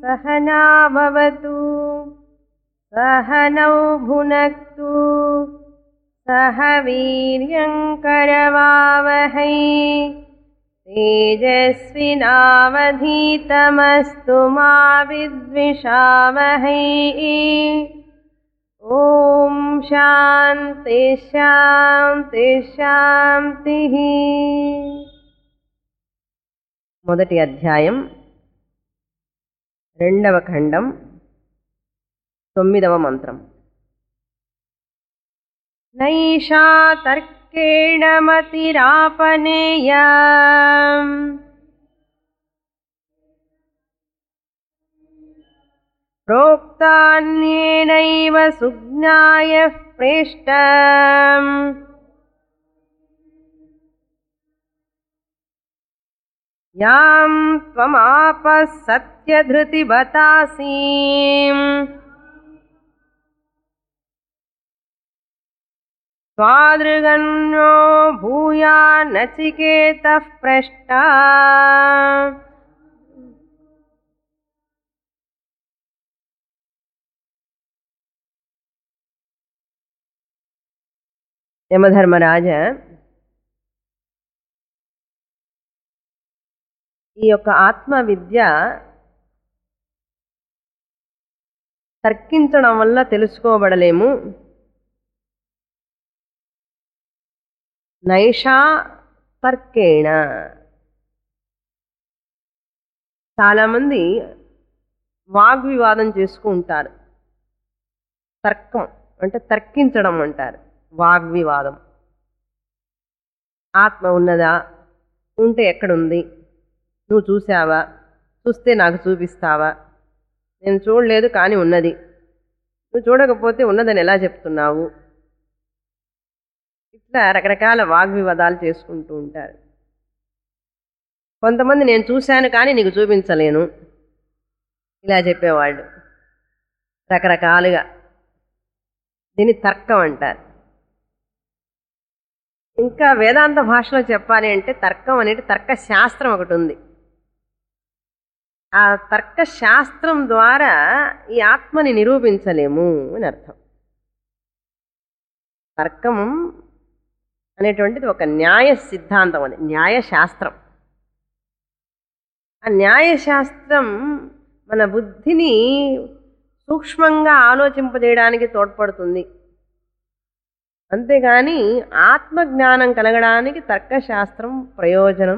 सहना भवतु सहनौ भुनक्तु सह वीर्यङ्करवावहै तेजस्विनावधीतमस्तु मा विद्विषावहै ॐ शान्ति శాంతి శాంతి మొదటి అధ్యాయం రెండవ ఖండం తొమ్మిదవ మంత్రం నైషా తర్కేణ మతిరాపనేయ प्रोक्तान्येनैव सुज्ञायः प्रेष्ट यां त्वमापः सत्यधृतिबतासि स्वादृगन्यो भूया नचिकेतः प्रष्टा యమధర్మరాజ ఈ యొక్క ఆత్మ విద్య తర్కించడం వల్ల తెలుసుకోబడలేము నైషా తర్కేణ చాలామంది వాగ్వివాదం చేసుకుంటారు తర్కం అంటే తర్కించడం అంటారు వాగ్వివాదం ఆత్మ ఉన్నదా ఉంటే ఎక్కడుంది నువ్వు చూసావా చూస్తే నాకు చూపిస్తావా నేను చూడలేదు కానీ ఉన్నది నువ్వు చూడకపోతే ఉన్నదని ఎలా చెప్తున్నావు ఇట్లా రకరకాల వాగ్వివాదాలు చేసుకుంటూ ఉంటారు కొంతమంది నేను చూశాను కానీ నీకు చూపించలేను ఇలా చెప్పేవాళ్ళు రకరకాలుగా దీన్ని తర్కం అంటారు ఇంకా వేదాంత భాషలో చెప్పాలి అంటే తర్కం అనేది తర్కశాస్త్రం ఒకటి ఉంది ఆ తర్కశాస్త్రం ద్వారా ఈ ఆత్మని నిరూపించలేము అని అర్థం తర్కం అనేటువంటిది ఒక న్యాయ సిద్ధాంతం అది న్యాయశాస్త్రం ఆ న్యాయశాస్త్రం మన బుద్ధిని సూక్ష్మంగా ఆలోచింపజేయడానికి తోడ్పడుతుంది అంతేగాని ఆత్మజ్ఞానం కలగడానికి తర్కశాస్త్రం ప్రయోజనం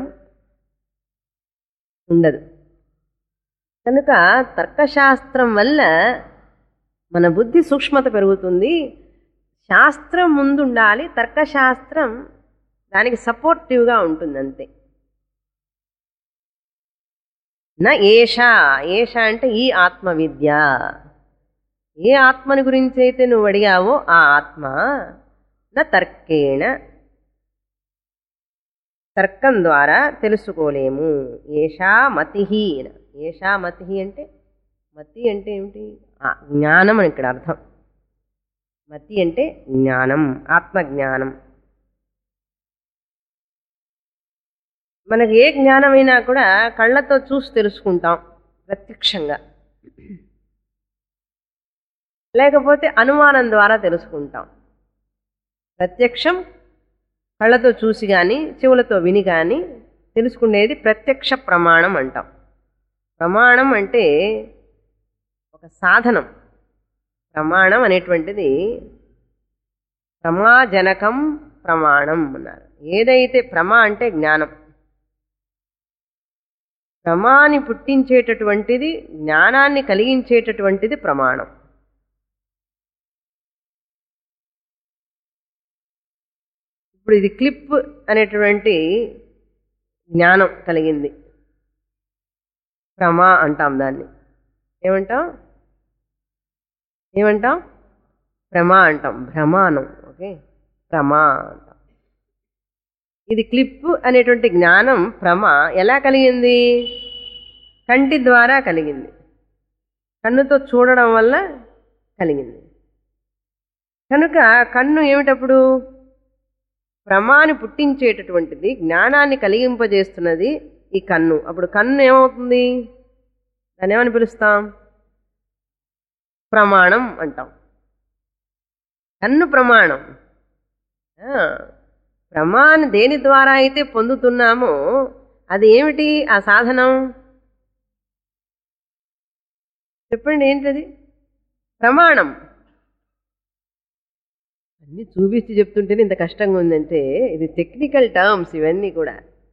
ఉండదు కనుక తర్కశాస్త్రం వల్ల మన బుద్ధి సూక్ష్మత పెరుగుతుంది శాస్త్రం ముందుండాలి తర్కశాస్త్రం దానికి సపోర్టివ్గా ఉంటుంది అంతే నా ఏషా ఏషా అంటే ఈ ఆత్మ విద్య ఏ ఆత్మని గురించి అయితే నువ్వు అడిగావో ఆ ఆత్మ నా తర్కేణ తర్కం ద్వారా తెలుసుకోలేము ఏషా మతి ఏషా మతి అంటే మతి అంటే ఏమిటి జ్ఞానం అని ఇక్కడ అర్థం మతి అంటే జ్ఞానం ఆత్మజ్ఞానం మనకి ఏ జ్ఞానమైనా కూడా కళ్ళతో చూసి తెలుసుకుంటాం ప్రత్యక్షంగా లేకపోతే అనుమానం ద్వారా తెలుసుకుంటాం ప్రత్యక్షం కళ్ళతో చూసి కానీ చెవులతో విని కానీ తెలుసుకునేది ప్రత్యక్ష ప్రమాణం అంటాం ప్రమాణం అంటే ఒక సాధనం ప్రమాణం అనేటువంటిది ప్రమాజనకం ప్రమాణం అన్నారు ఏదైతే ప్రమా అంటే జ్ఞానం ప్రమాని పుట్టించేటటువంటిది జ్ఞానాన్ని కలిగించేటటువంటిది ప్రమాణం ఇప్పుడు ఇది క్లిప్ అనేటువంటి జ్ఞానం కలిగింది ప్రమా అంటాం దాన్ని ఏమంటాం ఏమంటాం ప్రమా అంటాం భ్రమానం ఓకే ప్రమా అంటాం ఇది క్లిప్ అనేటువంటి జ్ఞానం ప్రమ ఎలా కలిగింది కంటి ద్వారా కలిగింది కన్నుతో చూడడం వల్ల కలిగింది కనుక కన్ను ఏమిటప్పుడు ప్రమాని పుట్టించేటటువంటిది జ్ఞానాన్ని కలిగింపజేస్తున్నది ఈ కన్ను అప్పుడు కన్ను ఏమవుతుంది దాన్ని ఏమని పిలుస్తాం ప్రమాణం అంటాం కన్ను ప్రమాణం ఆ, ప్రమాణ దేని ద్వారా అయితే పొందుతున్నామో అది ఏమిటి ఆ సాధనం చెప్పండి ఏంటది ప్రమాణం అన్ని చూపించి చెప్తుంటేనే ఇంత కష్టంగా ఉందంటే ఇది టెక్నికల్ టర్మ్స్ ఇవన్నీ కూడా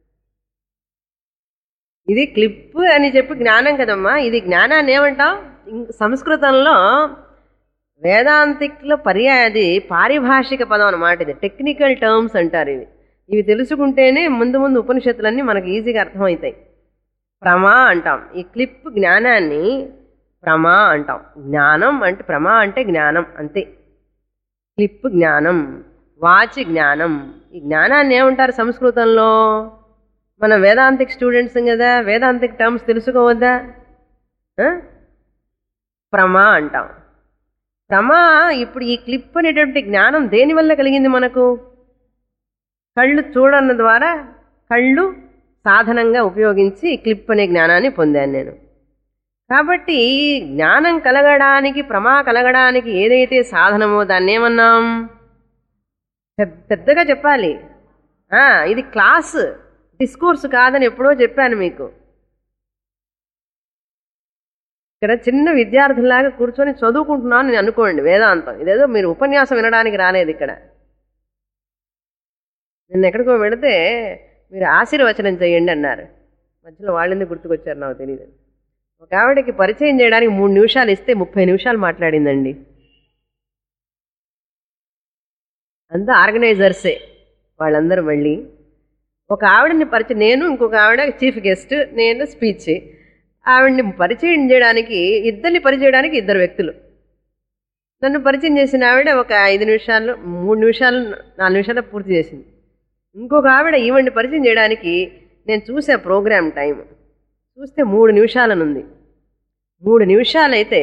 ఇది క్లిప్ అని చెప్పి జ్ఞానం కదమ్మా ఇది జ్ఞానాన్ని ఏమంటాం ఇం- సంస్కృతంలో వేదాంతిక్లో పర్యాయది పారిభాషిక పదం అన్నమాట ఇది టెక్నికల్ టర్మ్స్ అంటారు ఇవి ఇవి తెలుసుకుంటేనే ముందు ముందు ఉపనిషత్తులన్నీ మనకు ఈజీగా అర్థమవుతాయి ప్రమా అంటాం ఈ క్లిప్ జ్ఞానాన్ని ప్రమా అంటాం జ్ఞానం అంటే ప్రమా అంటే జ్ఞానం అంతే క్లిప్ జ్ఞానం వాచి జ్ఞానం ఈ జ్ఞానాన్ని ఏమంటారు సంస్కృతంలో మన వేదాంతిక్ స్టూడెంట్స్ కదా వేదాంతిక్ టర్మ్స్ తెలుసుకోవద్దా ఆ? ప్రమా అంటాం ప్రమా ఇప్పుడు ఈ క్లిప్ అనేటువంటి జ్ఞానం దేనివల్ల కలిగింది మనకు కళ్ళు చూడన్న ద్వారా కళ్ళు సాధనంగా ఉపయోగించి ఈ క్లిప్ అనే జ్ఞానాన్ని పొందాను నేను కాబట్టి జ్ఞానం కలగడానికి ప్రమా కలగడానికి ఏదైతే సాధనమో దాన్ని ఏమన్నాం పెద్ద- పెద్దగా చెప్పాలి ఆ, ఇది క్లాస్ డిస్కోర్స్ కాదని ఎప్పుడో చెప్పాను మీకు ఇక్కడ చిన్న విద్యార్థులాగా కూర్చొని చదువుకుంటున్నాను నేను అనుకోండి వేదాంతం ఇదేదో మీరు ఉపన్యాసం వినడానికి రాలేదు ఇక్కడ నిన్న ఎక్కడికో వెళితే మీరు ఆశీర్వచనం చేయండి అన్నారు మధ్యలో వాళ్ళెందుకు గుర్తుకొచ్చారు నాకు తెలియదు ఒక ఆవిడకి పరిచయం చేయడానికి మూడు నిమిషాలు ఇస్తే ముప్పై నిమిషాలు మాట్లాడిందండి అంతా ఆర్గనైజర్సే వాళ్ళందరూ మళ్ళీ ఒక ఆవిడని పరిచయం నేను ఇంకొక ఆవిడ చీఫ్ గెస్ట్ నేను స్పీచ్ ఆవిడని పరిచయం చేయడానికి ఇద్దరిని పరిచయం చేయడానికి ఇద్దరు వ్యక్తులు నన్ను పరిచయం చేసిన ఆవిడ ఒక ఐదు నిమిషాలు మూడు నిమిషాలు నాలుగు నిమిషాలు పూర్తి చేసింది ఇంకొక ఆవిడ ఈవిడ్ని పరిచయం చేయడానికి నేను చూసా ప్రోగ్రామ్ టైం చూస్తే మూడు నిమిషాలనుంది మూడు నిమిషాలైతే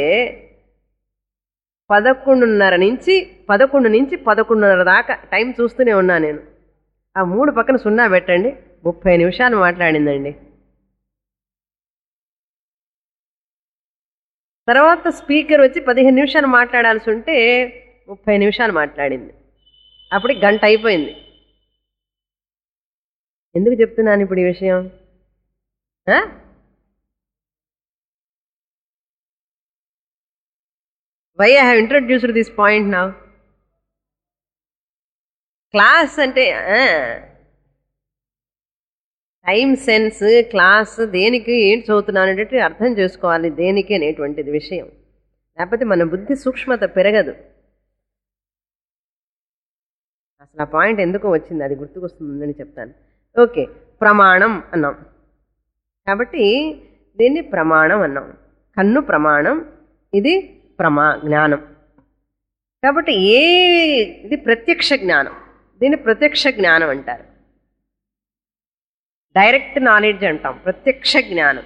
పదకొండున్నర నుంచి పదకొండు నుంచి పదకొండున్నర దాకా టైం చూస్తూనే ఉన్నా నేను ఆ మూడు పక్కన సున్నా పెట్టండి ముప్పై నిమిషాలు మాట్లాడిందండి తర్వాత స్పీకర్ వచ్చి పదిహేను నిమిషాలు మాట్లాడాల్సి ఉంటే ముప్పై నిమిషాలు మాట్లాడింది అప్పటికి గంట అయిపోయింది ఎందుకు చెప్తున్నాను ఇప్పుడు ఈ విషయం ఆ? Why I have introduced this point now class అంటే టైం సెన్స్ క్లాస్ దేనికి ఏంటి చదువుతున్నాను అనేటువంటి అర్థం చేసుకోవాలి దేనికి అనేటువంటిది విషయం లేకపోతే మన బుద్ధి సూక్ష్మత పెరగదు అసలు ఆ పాయింట్ ఎందుకు వచ్చింది అది గుర్తుకొస్తుందని చెప్తాను ఓకే ప్రమాణం అన్నాం కాబట్టి దీన్ని ప్రమాణం అన్నాం కన్ను ప్రమాణం ఇది ప్రమా జ్ఞానం కాబట్టి ఏ ఇది ప్రత్యక్ష జ్ఞానం దీన్ని ప్రత్యక్ష జ్ఞానం అంటారు డైరెక్ట్ నాలెడ్జ్ అంటాం ప్రత్యక్ష జ్ఞానం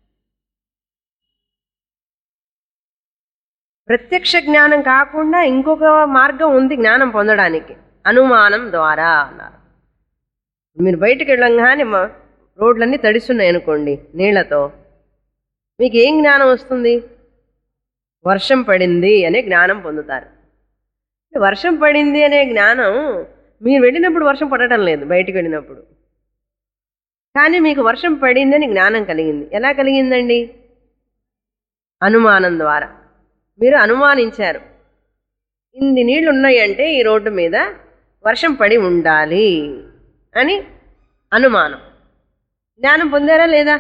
ప్రత్యక్ష జ్ఞానం కాకుండా ఇంకొక మార్గం ఉంది జ్ఞానం పొందడానికి అనుమానం ద్వారా అన్నారు మీరు బయటికి వెళ్ళంగానే మ- రోడ్లన్నీ తడిస్తున్నాయి అనుకోండి నీళ్లతో మీకు ఏం జ్ఞానం వస్తుంది వర్షం పడింది అనే జ్ఞానం పొందుతారు వర్షం పడింది అనే జ్ఞానం మీరు వెళ్ళినప్పుడు వర్షం పడటం లేదు బయటికి వెళ్ళినప్పుడు కానీ మీకు వర్షం పడిందని జ్ఞానం కలిగింది ఎలా కలిగిందండి అనుమానం ద్వారా మీరు అనుమానించారు ఇన్ని నీళ్లు ఉన్నాయంటే ఈ రోడ్డు మీద వర్షం పడి ఉండాలి అని అనుమానం జ్ఞానం పొందారా లేదా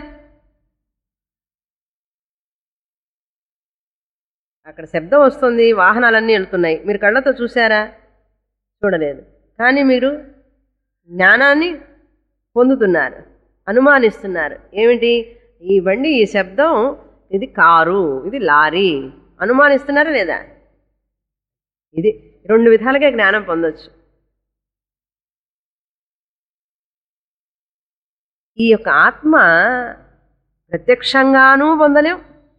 అక్కడ శబ్దం వస్తుంది వాహనాలన్నీ వెళ్తున్నాయి మీరు కళ్ళతో చూసారా చూడలేదు కానీ మీరు జ్ఞానాన్ని పొందుతున్నారు అనుమానిస్తున్నారు ఏమిటి ఈ బండి ఈ శబ్దం ఇది కారు ఇది లారీ అనుమానిస్తున్నారా లేదా ఇది రెండు విధాలుగా జ్ఞానం పొందొచ్చు ఈ యొక్క ఆత్మ ప్రత్యక్షంగానూ పొందలేం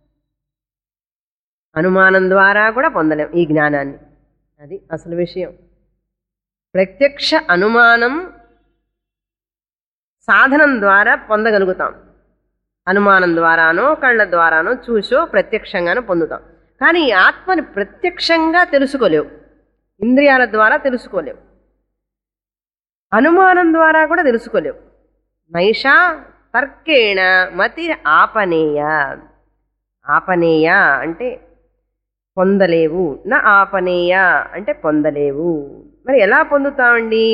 అనుమానం ద్వారా కూడా పొందలేం ఈ జ్ఞానాన్ని అది అసలు విషయం ప్రత్యక్ష అనుమానం సాధనం ద్వారా పొందగలుగుతాం అనుమానం ద్వారానో కళ్ళ ద్వారానో చూసో ప్రత్యక్షంగానో పొందుతాం కానీ ఈ ఆత్మని ప్రత్యక్షంగా తెలుసుకోలేవు ఇంద్రియాల ద్వారా తెలుసుకోలేవు అనుమానం ద్వారా కూడా తెలుసుకోలేవు నైషా తర్కేణ మతి ఆపనేయ ఆపనేయ అంటే పొందలేవు నా ఆపనేయ అంటే పొందలేవు మరి ఎలా పొందుతామండి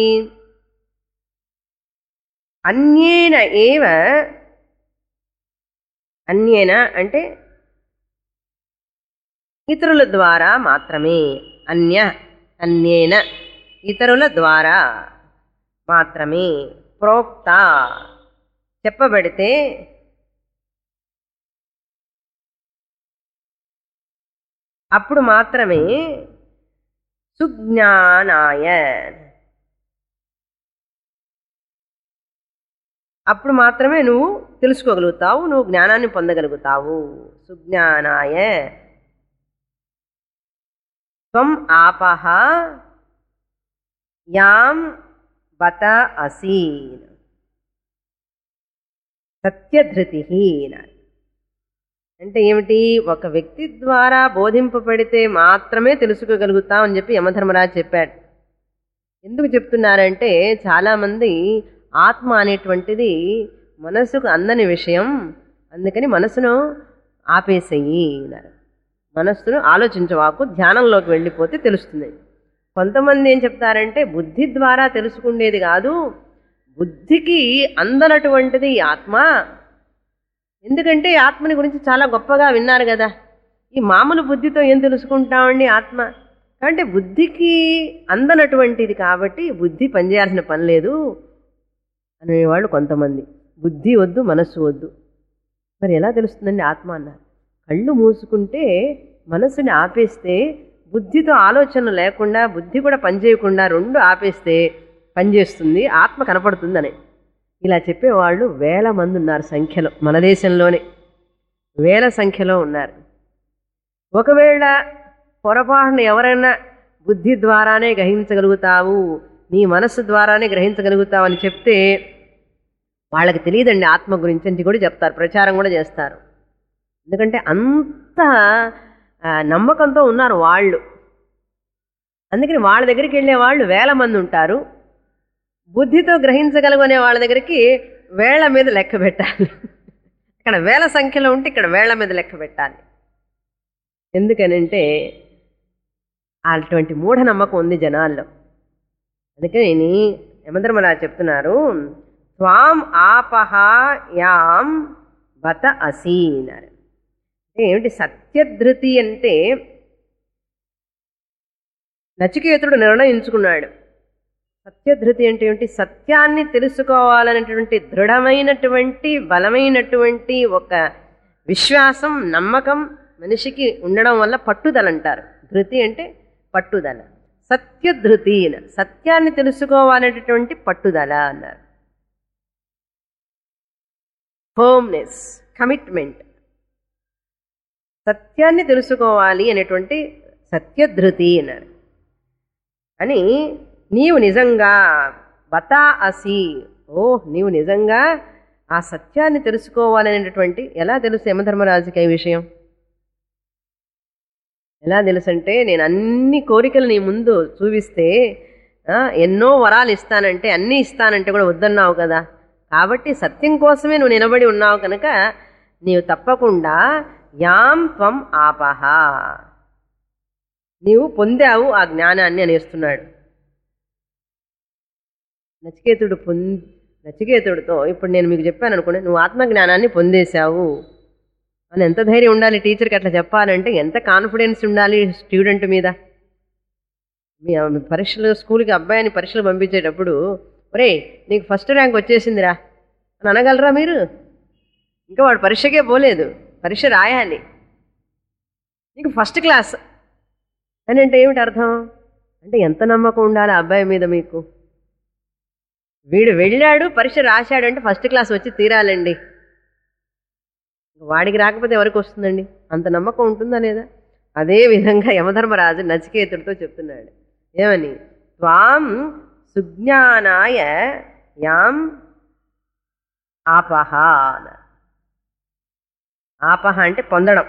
అన్యేన ఏవ అన్యేన అంటే ఇతరుల ద్వారా మాత్రమే అన్య అన్యేన ఇతరుల ద్వారా మాత్రమే ప్రోక్త చెప్పబడితే అప్పుడు మాత్రమే సుజ్ఞానాయ అప్పుడు మాత్రమే నువ్వు తెలుసుకోగలుగుతావు నువ్వు జ్ఞానాన్ని పొందగలుగుతావు సుజ్ఞానాయ త్వం ఆపహ యాం బత అసి సత్యధృతి అంటే ఏమిటి ఒక వ్యక్తి ద్వారా బోధింపబడితే మాత్రమే తెలుసుకోగలుగుతాం అని చెప్పి యమధర్మరాజు చెప్పాడు ఎందుకు చెప్తున్నారంటే చాలామంది ఆత్మ అనేటువంటిది మనసుకు అందని విషయం అందుకని మనసును ఆపేసేయి అన్నారు మనస్సును ఆలోచించవాకు ధ్యానంలోకి వెళ్ళిపోతే తెలుస్తుంది కొంతమంది ఏం చెప్తారంటే బుద్ధి ద్వారా తెలుసుకునేది కాదు బుద్ధికి అందనటువంటిది ఈ ఆత్మ ఎందుకంటే ఈ ఆత్మని గురించి చాలా గొప్పగా విన్నారు కదా ఈ మామూలు బుద్ధితో ఏం తెలుసుకుంటామండి ఆత్మ అంటే బుద్ధికి అందనటువంటిది కాబట్టి బుద్ధి పనిచేయాల్సిన పని లేదు అనేవాళ్ళు కొంతమంది బుద్ధి వద్దు మనస్సు వద్దు మరి ఎలా తెలుస్తుందండి ఆత్మ అన్నారు కళ్ళు మూసుకుంటే మనసుని ఆపేస్తే బుద్ధితో ఆలోచన లేకుండా బుద్ధి కూడా పనిచేయకుండా రెండు ఆపేస్తే పనిచేస్తుంది ఆత్మ కనపడుతుందని ఇలా చెప్పేవాళ్ళు వేల మంది ఉన్నారు సంఖ్యలో మన దేశంలోనే వేల సంఖ్యలో ఉన్నారు ఒకవేళ పొరపాటున ఎవరైనా బుద్ధి ద్వారానే గ్రహించగలుగుతావు నీ మనస్సు ద్వారానే గ్రహించగలుగుతావు అని చెప్తే వాళ్ళకి తెలియదండి ఆత్మ గురించి అని కూడా చెప్తారు ప్రచారం కూడా చేస్తారు ఎందుకంటే అంత ఆ, నమ్మకంతో ఉన్నారు వాళ్ళు అందుకని వాళ్ళ దగ్గరికి వెళ్ళే వాళ్ళు వేల మంది ఉంటారు బుద్ధితో గ్రహించగలుగునే వాళ్ళ దగ్గరికి వేళ్ల మీద లెక్క పెట్టాలి ఇక్కడ వేల సంఖ్యలో ఉంటే ఇక్కడ వేళ్ల మీద లెక్క పెట్టాలి ఎందుకనంటే అటువంటి మూఢనమ్మకం ఉంది జనాల్లో అందుకని యమధర్మరాజు చెప్తున్నారు త్వాం ఆపహ యాం బత అసి అన్నారు అంటే ఏమిటి సత్యధృతి అంటే నచికేతుడు నిర్ణయించుకున్నాడు సత్యధృతి అంటే ఏమిటి సత్యాన్ని తెలుసుకోవాలనేటువంటి దృఢమైనటువంటి బలమైనటువంటి ఒక విశ్వాసం నమ్మకం మనిషికి ఉండడం వల్ల పట్టుదల అంటారు ధృతి అంటే పట్టుదల సత్యధృతి అన- సత్యాన్ని తెలుసుకోవాలనేటువంటి పట్టుదల అన్నారు హోమ్నెస్ కమిట్మెంట్ సత్యాన్ని తెలుసుకోవాలి అనేటువంటి సత్యధృతి అన్నారు అని నీవు నిజంగా బతా అసి ఓ నీవు నిజంగా ఆ సత్యాన్ని తెలుసుకోవాలనేటటువంటి ఎలా తెలుసు యమధర్మరాజుకి ఈ విషయం ఎలా తెలుసంటే నేను అన్ని కోరికలు నీ ముందు చూపిస్తే ఆ, ఎన్నో వరాలు ఇస్తానంటే అన్నీ ఇస్తానంటే కూడా వద్దన్నావు కదా కాబట్టి సత్యం కోసమే నువ్వు నిలబడి ఉన్నావు కనుక నీవు తప్పకుండా యాం త్వం ఆపహ నీవు పొందావు ఆ జ్ఞానాన్ని అనేస్తున్నాడు నచికేతుడు పొంది నచికేతుడితో ఇప్పుడు నేను మీకు చెప్పాను అనుకోండి నువ్వు ఆత్మజ్ఞానాన్ని పొందేశావు అని ఎంత ధైర్యం ఉండాలి టీచర్కి అట్లా చెప్పాలంటే ఎంత కాన్ఫిడెన్స్ ఉండాలి స్టూడెంట్ మీద మీ మీ పరీక్షలు స్కూల్కి అబ్బాయిని పరీక్షలు పంపించేటప్పుడు ఒరే నీకు ఫస్ట్ ర్యాంక్ వచ్చేసిందిరా అని అనగలరా మీరు ఇంకా వాడు పరీక్షకే పోలేదు పరీక్ష రాయాలి నీకు ఫస్ట్ క్లాస్ అని అంటే ఏమిటి అర్థం అంటే ఎంత నమ్మకం ఉండాలి ఆ అబ్బాయి మీద మీకు వీడు వెళ్ళాడు పరీక్ష రాశాడంటే ఫస్ట్ క్లాస్ వచ్చి తీరాలండి వాడికి రాకపోతే ఎవరికి వస్తుందండి అంత నమ్మకం ఉంటుందా లేదా అదే విధంగా యమధర్మరాజు నచికేతుడితో చెప్తున్నాడు ఏమని త్వాం సుజ్ఞానాయ యాం ఆపహ అన్నారు. ఆపహ అంటే పొందడం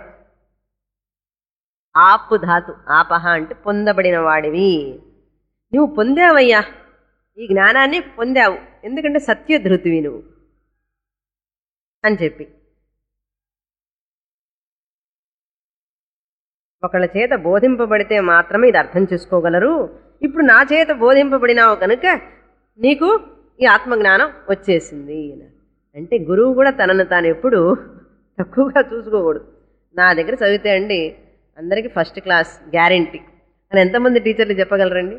ఆపు ధాతు ఆపహ అంటే పొందబడిన వాడివి నువ్వు పొందావయ్యా ఈ జ్ఞానాన్ని పొందావు ఎందుకంటే సత్యధృతివి నువ్వు అని చెప్పి ఒకళ్ళ చేత బోధింపబడితే మాత్రమే ఇది అర్థం చేసుకోగలరు ఇప్పుడు నా చేత బోధింపబడినావు కనుక నీకు ఈ ఆత్మజ్ఞానం వచ్చేసింది అన్నారు. అంటే గురువు కూడా తనను తాను ఎప్పుడు తక్కువగా చూసుకోకూడదు నా దగ్గర చదివితే అండి అందరికీ ఫస్ట్ క్లాస్ గ్యారంటీ అని ఎంతమంది టీచర్లు చెప్పగలరండి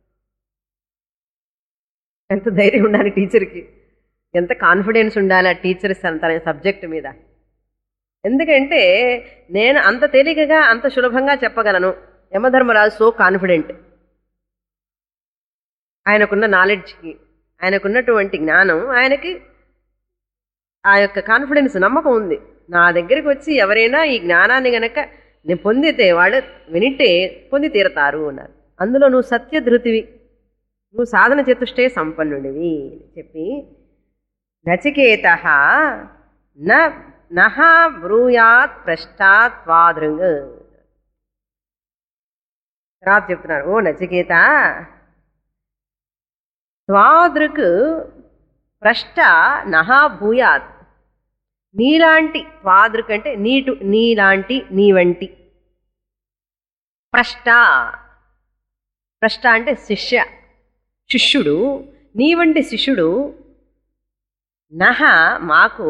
ఎంత ధైర్యం ఉండాలి టీచర్కి ఎంత కాన్ఫిడెన్స్ ఉండాలి ఆ టీచర్ తన తన సబ్జెక్ట్ మీద ఎందుకంటే నేను అంత తేలికగా అంత సులభంగా చెప్పగలను యమధర్మరాజు సో కాన్ఫిడెంట్ ఆయనకున్న నాలెడ్జ్కి ఆయనకున్నటువంటి జ్ఞానం ఆయనకి ఆ యొక్క కాన్ఫిడెన్స్ నమ్మకం ఉంది నా దగ్గరికి వచ్చి ఎవరైనా ఈ జ్ఞానాన్ని గనక నేను పొందితే వాళ్ళు వినిటే పొంది తీరతారు అన్నారు అందులో నువ్వు సత్యధృతివి నువ్వు సాధన చతుష్టే సంపన్నుడివి అని చెప్పి నచికేత న నహ బ్రూయాత్ పశ్చాత్ వాదృంగ్ తర్వాత చెప్తున్నారు ఓ నచికేత త్వాదృక్ ప్రష్ట నహ భూయాత్ నీలాంటి త్వాదృక్ అంటే నీటు నీలాంటి నీ వంటి ప్రష్ట ప్రష్ట అంటే శిష్య శిష్యుడు నీ వంటి శిష్యుడు నహ మాకు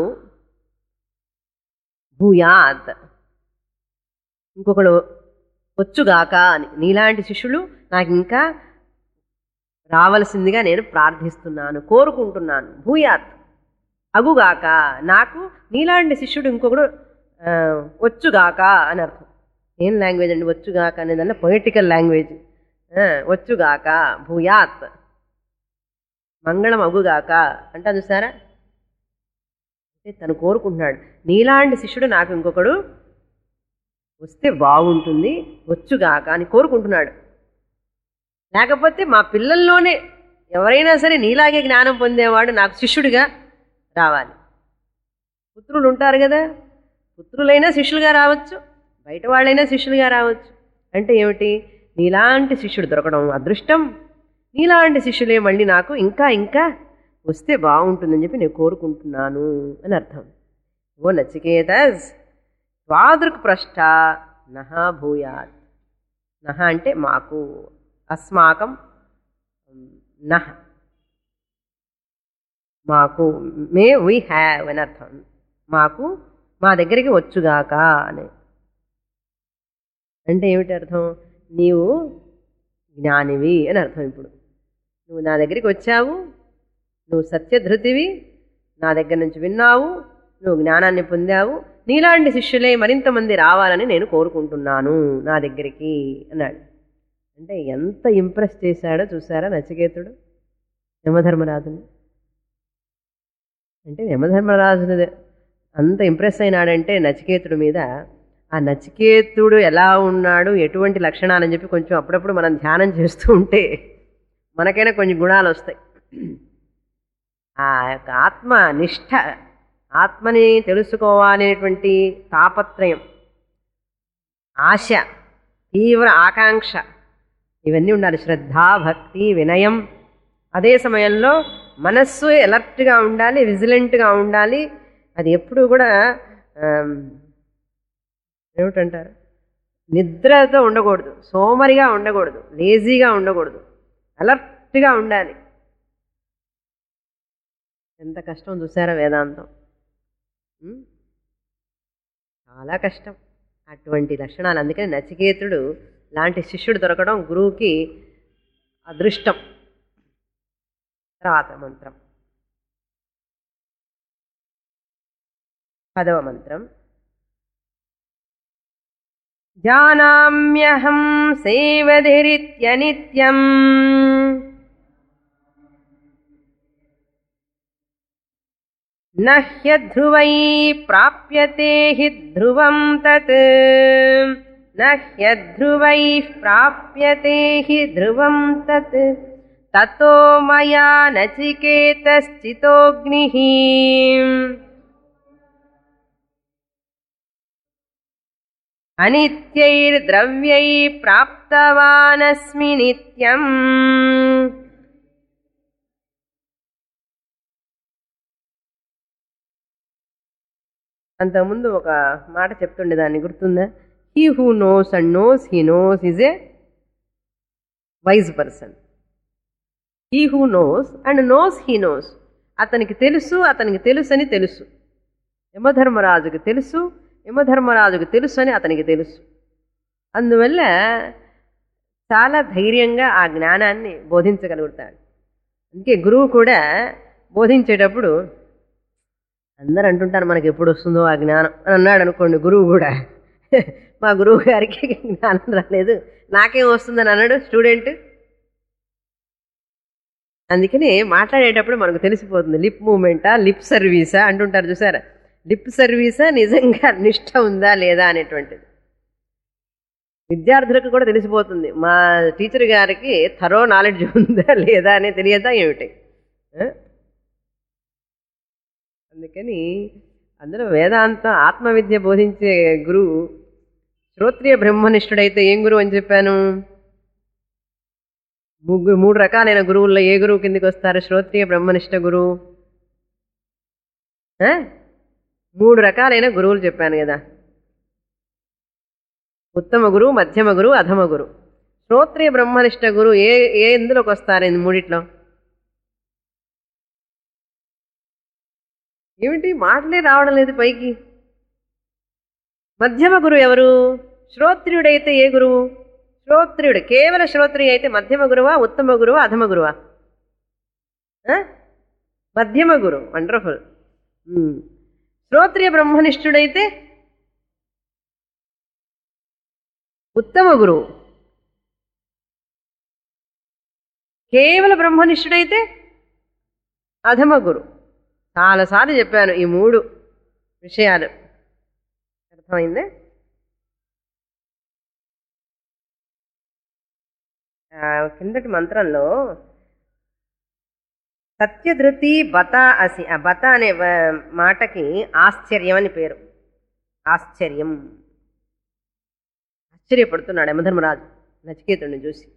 భూయాత్ ఇంకొకడు వచ్చుగాక అని నీలాంటి శిష్యులు నాకు ఇంకా రావలసిందిగా నేను ప్రార్థిస్తున్నాను కోరుకుంటున్నాను భూయాత్ అగుగాక నాకు నీలాంటి శిష్యుడు ఇంకొకడు ఆ, వచ్చుగాక అని అర్థం ఏం లాంగ్వేజ్ అండి వచ్చుగాక అనేదన్న పొయిటికల్ లాంగ్వేజ్ ఆ, వచ్చుగాక భూయాత్ మంగళం అగుగాక అంటే చూసారా అంటే తను కోరుకుంటున్నాడు నీలాంటి శిష్యుడు నాకు ఇంకొకడు వస్తే బాగుంటుంది వచ్చుగాక అని కోరుకుంటున్నాడు లేకపోతే మా పిల్లల్లోనే ఎవరైనా సరే నీలాగే జ్ఞానం పొందేవాడు నాకు శిష్యుడిగా రావాలి పుత్రులు ఉంటారు కదా పుత్రులైనా శిష్యులుగా రావచ్చు బయట వాళ్ళైనా శిష్యులుగా రావచ్చు అంటే ఏమిటి నీలాంటి శిష్యుడు దొరకడం అదృష్టం నీలాంటి శిష్యులే మళ్ళీ నాకు ఇంకా ఇంకా వస్తే బాగుంటుందని చెప్పి నేను కోరుకుంటున్నాను అని అర్థం ఓ నచికేత ద్వాదృక్ పృష్ట నహ భూయాత్ నహ అంటే మాకు అస్మాకం నహ మాకు మే వీ హ్యావ్ అని అర్థం మాకు మా దగ్గరికి వచ్చుగాక అని అంటే ఏమిటి అర్థం నీవు జ్ఞానివి అని అర్థం ఇప్పుడు నువ్వు నా దగ్గరికి వచ్చావు నువ్వు సత్యధృతివి నా దగ్గర నుంచి విన్నావు నువ్వు జ్ఞానాన్ని పొందావు నీలాంటి శిష్యులే మరింత మంది రావాలని నేను కోరుకుంటున్నాను నా దగ్గరికి అన్నాడు అంటే ఎంత ఇంప్రెస్ చేశాడో చూసారా నచికేతుడు యమధర్మరాజుని అంటే యమధర్మరాజు అంత ఇంప్రెస్ అయినాడంటే నచికేతుడి మీద ఆ నచికేతుడు ఎలా ఉన్నాడు ఎటువంటి లక్షణాలని చెప్పి కొంచెం అప్పుడప్పుడు మనం ధ్యానం చేస్తూ ఉంటే మనకైనా కొన్ని గుణాలు వస్తాయి ఆ యొక్క ఆత్మ నిష్ఠ ఆత్మని తెలుసుకోవాలనేటువంటి తాపత్రయం ఆశ తీవ్ర ఆకాంక్ష ఇవన్నీ ఉండాలి శ్రద్ధ భక్తి వినయం అదే సమయంలో మనస్సు ఎలర్ట్గా ఉండాలి విజిలెంట్గా ఉండాలి అది ఎప్పుడు కూడా ఆమ్, ఏమిటంటారు నిద్రతో ఉండకూడదు సోమరిగా ఉండకూడదు లేజీగా ఉండకూడదు అలర్ట్గా ఉండాలి ఎంత కష్టం చూసారా వేదాంతం ఉం? చాలా కష్టం అటువంటి లక్షణాలు అందుకని నచికేతుడు లాంటి శిష్యుడు దొరకడం గురువుకి అదృష్టం తర్వాత మంత్రం పదవ మంత్రం జానామ్యహం సేవధిరిత్యనిత్యం न ह्यध्रुवै प्राप्यते हि ध्रुवं तत् न ह्यध्रुवैः प्राप्यते हि ध्रुवं तत् ततो मया नचिकेतश्चितोऽग्निः అనిత్యైర్ద్రవ్యై ప్రాప్తవానస్మి నిత్యం అంతకుముందు ఒక మాట చెప్తుండే దాన్ని గుర్తుందా he who knows and knows he knows is a wise person he who knows and knows he knows అతనికి తెలుసు అతనికి తెలుసు అని తెలుసు యమధర్మరాజుకి తెలుసు యమధర్మరాజుకి తెలుసు అని అతనికి తెలుసు అందువల్ల చాలా ధైర్యంగా ఆ జ్ఞానాన్ని బోధించగలుగుతాడు అందుకే గురువు కూడా బోధించేటప్పుడు అందరు అంటుంటారు మనకి ఎప్పుడు వస్తుందో ఆ జ్ఞానం అని అన్నాడు అనుకోండి గురువు కూడా మా గురువు గారికి జ్ఞానం రాలేదు నాకేం వస్తుందని అన్నాడు స్టూడెంట్ అందుకని మాట్లాడేటప్పుడు మనకు తెలిసిపోతుంది లిప్ మూమెంటా లిప్ సర్వీసా అంటుంటారు చూసారా లిప్ సర్వీసా నిజంగా నిష్ట ఉందా లేదా అనేటువంటిది విద్యార్థులకు కూడా తెలిసిపోతుంది మా టీచర్ గారికి థరో నాలెడ్జ్ ఉందా లేదా అని తెలియదా ఏమిటి ఆ? అందుకని అందులో వేదాంతం ఆత్మవిద్య బోధించే గురువు శ్రోత్రియ బ్రహ్మనిష్ఠుడైతే ఏం గురువు అని చెప్పాను ముగ్గురు మూడు రకాలైన గురువుల్లో ఏ గురువు కిందికి వస్తారు శ్రోత్రియ బ్రహ్మనిష్ఠ గురువు ఆ? మూడు రకాలైన గురువులు చెప్పాను కదా ఉత్తమ గురువు మధ్యమ గురువు అధమ గురువు శ్రోత్రియ బ్రహ్మనిష్ఠ గురువు ఏ ఏ ఎందులోకి వస్తారు ఈ మూడిట్లో ఏమిటి మాటలే రావడం లేదు పైకి మధ్యమ గురువు ఎవరు శ్రోత్రియుడైతే ఏ గురువు శ్రోత్రియుడు కేవల శ్రోత్రియ అయితే మధ్యమ గురువా ఉత్తమ గురువా అధమ గురువా ఆ? మధ్యమ గురువు వండర్ఫుల్ శ్రోత్రియ బ్రహ్మనిష్ఠుడైతే ఉత్తమ గురువు కేవల బ్రహ్మనిష్ఠుడైతే అధమ గురు చాలాసార్లు చెప్పాను ఈ మూడు విషయాలు అర్థమైందే ఆ, కిందటి మంత్రంలో సత్యధృతి బత అసి ఆ బత అనే వ- మాటకి ఆశ్చర్యం అని పేరు ఆశ్చర్యం ఆశ్చర్యపడుతున్నాడు యమధర్మరాజు నచికేతుడిని చూసి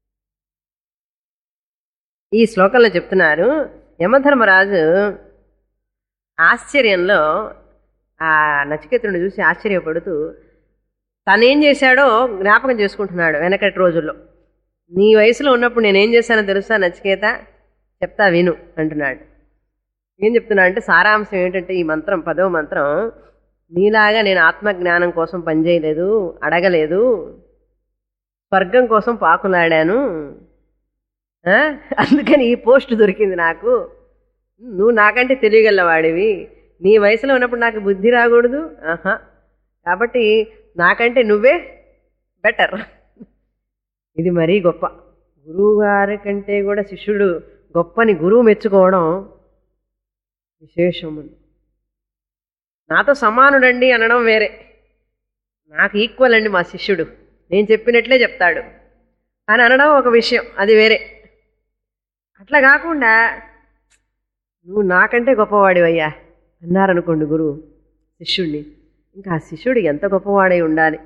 ఈ శ్లోకంలో చెప్తున్నారు యమధర్మరాజు ఆశ్చర్యంలో ఆ నచికేతుడిని చూసి ఆశ్చర్యపడుతూ తనేం చేశాడో జ్ఞాపకం చేసుకుంటున్నాడు వెనకటి రోజుల్లో నీ వయసులో ఉన్నప్పుడు నేనేం చేశానో తెలుసా నచికేత చెప్తా విను అంటున్నాడు ఏం చెప్తున్నా అంటే సారాంశం ఏంటంటే ఈ మంత్రం పదవ మంత్రం నీలాగా నేను ఆత్మజ్ఞానం కోసం పనిచేయలేదు అడగలేదు స్వర్గం కోసం పాకులాడాను ఆ? అందుకని ఈ పోస్ట్ దొరికింది నాకు నువ్వు నాకంటే తెలియగలవాడివి నీ వయసులో ఉన్నప్పుడు నాకు బుద్ధి రాకూడదు ఆహా కాబట్టి నాకంటే నువ్వే బెటర్ ఇది మరీ గొప్ప గురువు గారి కంటే కూడా శిష్యుడు గొప్పని గురువు మెచ్చుకోవడం విశేషము నాతో సమానుడండి అనడం వేరే నాకు ఈక్వల్ అండి మా శిష్యుడు నేను చెప్పినట్లే చెప్తాడు అని అనడం ఒక విషయం అది వేరే అట్లా కాకుండా నువ్వు నాకంటే గొప్పవాడివయ్యా అన్నారనుకోండి గురువు శిష్యుడిని ఇంకా ఆ శిష్యుడు ఎంత గొప్పవాడై ఉండాలి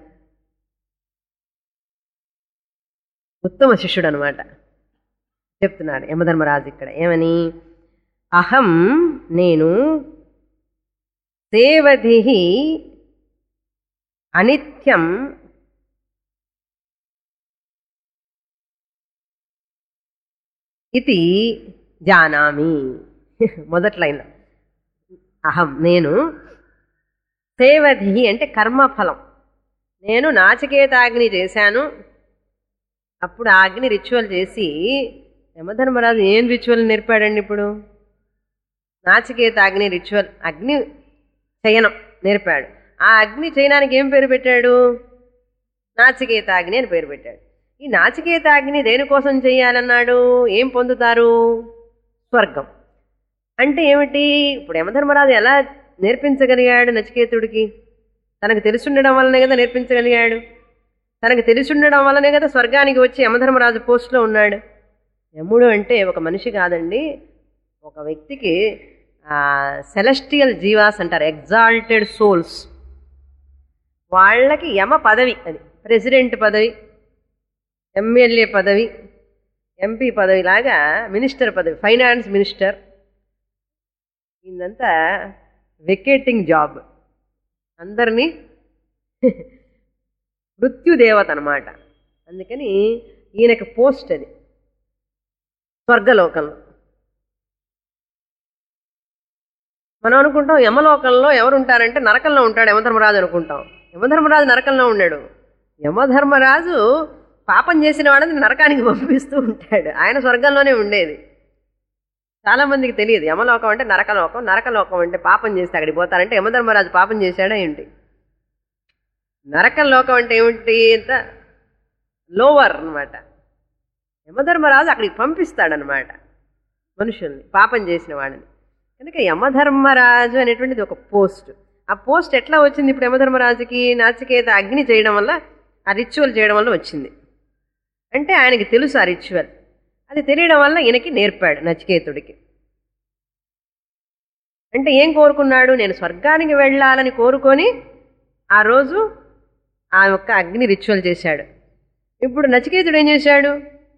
ఉత్తమ శిష్యుడు అనమాట చెప్తున్నాడు యమధర్మరాజు ఇక్కడ ఏమని అహం నేను సేవధి అనిత్యం ఇది జానామి మొదటి లైన్ అహం నేను సేవధి అంటే కర్మఫలం నేను నాచికేతాగ్ని చేశాను అప్పుడు ఆ అగ్ని రిచువల్ చేసి యమధర్మరాజు ఏం రిచువల్ నేర్పాడండి ఇప్పుడు నాచికేత అగ్ని రిచువల్ అగ్ని చయనం నేర్పాడు ఆ అగ్ని చయనానికి ఏం పేరు పెట్టాడు నాచికేత అగ్ని అని పేరు పెట్టాడు ఈ నాచికేత అగ్ని దేనికోసం చేయాలన్నాడు ఏం పొందుతారు స్వర్గం అంటే ఏమిటి ఇప్పుడు యమధర్మరాజు ఎలా నేర్పించగలిగాడు నచికేతుడికి తనకు తెలుసుండడం వల్లనే కదా నేర్పించగలిగాడు తనకు తెలిసుండడం వల్లనే కదా స్వర్గానికి వచ్చి యమధర్మరాజు పోస్ట్లో ఉన్నాడు యముడు అంటే ఒక మనిషి కాదండి ఒక వ్యక్తికి సెలెస్టియల్ జీవాస్ అంటారు ఎగ్జాల్టెడ్ సోల్స్ వాళ్ళకి యమ పదవి అది ప్రెసిడెంట్ పదవి ఎమ్మెల్యే పదవి ఎంపీ పదవి లాగా మినిస్టర్ పదవి ఫైనాన్స్ మినిస్టర్ ఇదంతా వెకేటింగ్ జాబ్ అందరినీ మృత్యుదేవత అనమాట అందుకని ఈయనకి పోస్ట్ అది స్వర్గలోకంలో మనం అనుకుంటాం యమలోకంలో ఎవరు ఉంటారంటే నరకంలో ఉంటాడు యమధర్మరాజు అనుకుంటాం యమధర్మరాజు నరకంలో ఉన్నాడు యమధర్మరాజు పాపం చేసిన వాడిని నరకానికి పంపిస్తూ ఉంటాడు ఆయన స్వర్గంలోనే ఉండేది చాలా మందికి తెలియదు యమలోకం అంటే నరకలోకం నరకలోకం అంటే పాపం చేస్తే అక్కడికి పోతారంటే యమధర్మరాజు పాపం చేశాడా ఏంటి నరకలోకం అంటే ఏమిటి అంత లోవర్ అన్నమాట యమధర్మరాజు అక్కడికి పంపిస్తాడనమాట మనుషుల్ని పాపం చేసిన వాడిని కనుక యమధర్మరాజు అనేటువంటిది ఒక పోస్ట్ ఆ పోస్ట్ ఎట్లా వచ్చింది ఇప్పుడు యమధర్మరాజుకి నాచికేత అగ్ని చేయడం వల్ల ఆ రిచువల్ చేయడం వల్ల వచ్చింది అంటే ఆయనకి తెలుసు ఆ రిచువల్ అది తెలియడం వల్ల ఈయనకి నేర్పాడు నచికేతుడికి అంటే ఏం కోరుకున్నాడు నేను స్వర్గానికి వెళ్ళాలని కోరుకొని ఆ రోజు ఆ యొక్క అగ్ని రిచువల్ చేశాడు ఇప్పుడు నచికేతుడు ఏం చేశాడు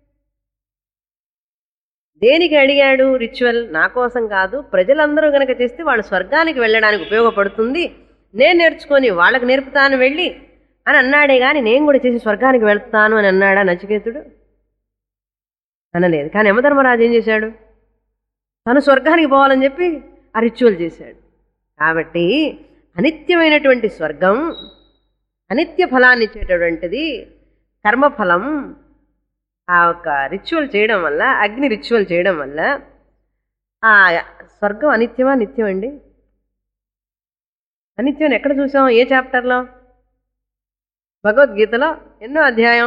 దేనికి అడిగాడు రిచువల్ నా కోసం కాదు ప్రజలందరూ గనక చేస్తే వాళ్ళు స్వర్గానికి వెళ్ళడానికి ఉపయోగపడుతుంది నేను నేర్చుకొని వాళ్ళకి నేర్పుతాను వెళ్ళి అని అన్నాడే కానీ నేను కూడా చేసి స్వర్గానికి వెళ్తాను అని అన్నాడా నచికేతుడు అనలేదు కానీ యమధర్మరాజు ఏం చేశాడు తను స్వర్గానికి పోవాలని చెప్పి ఆ రిచువల్ చేశాడు కాబట్టి అనిత్యమైనటువంటి స్వర్గం అనిత్య ఫలాన్ని ఇచ్చేటటువంటిది కర్మఫలం ఆ ఒక రిచువల్ చేయడం వల్ల అగ్ని రిచువల్ చేయడం వల్ల ఆ స్వర్గం అనిత్యమా నిత్యం అండి అనిత్యం అని ఎక్కడ చూసాం ఏ చాప్టర్లో భగవద్గీతలో ఎన్నో అధ్యాయం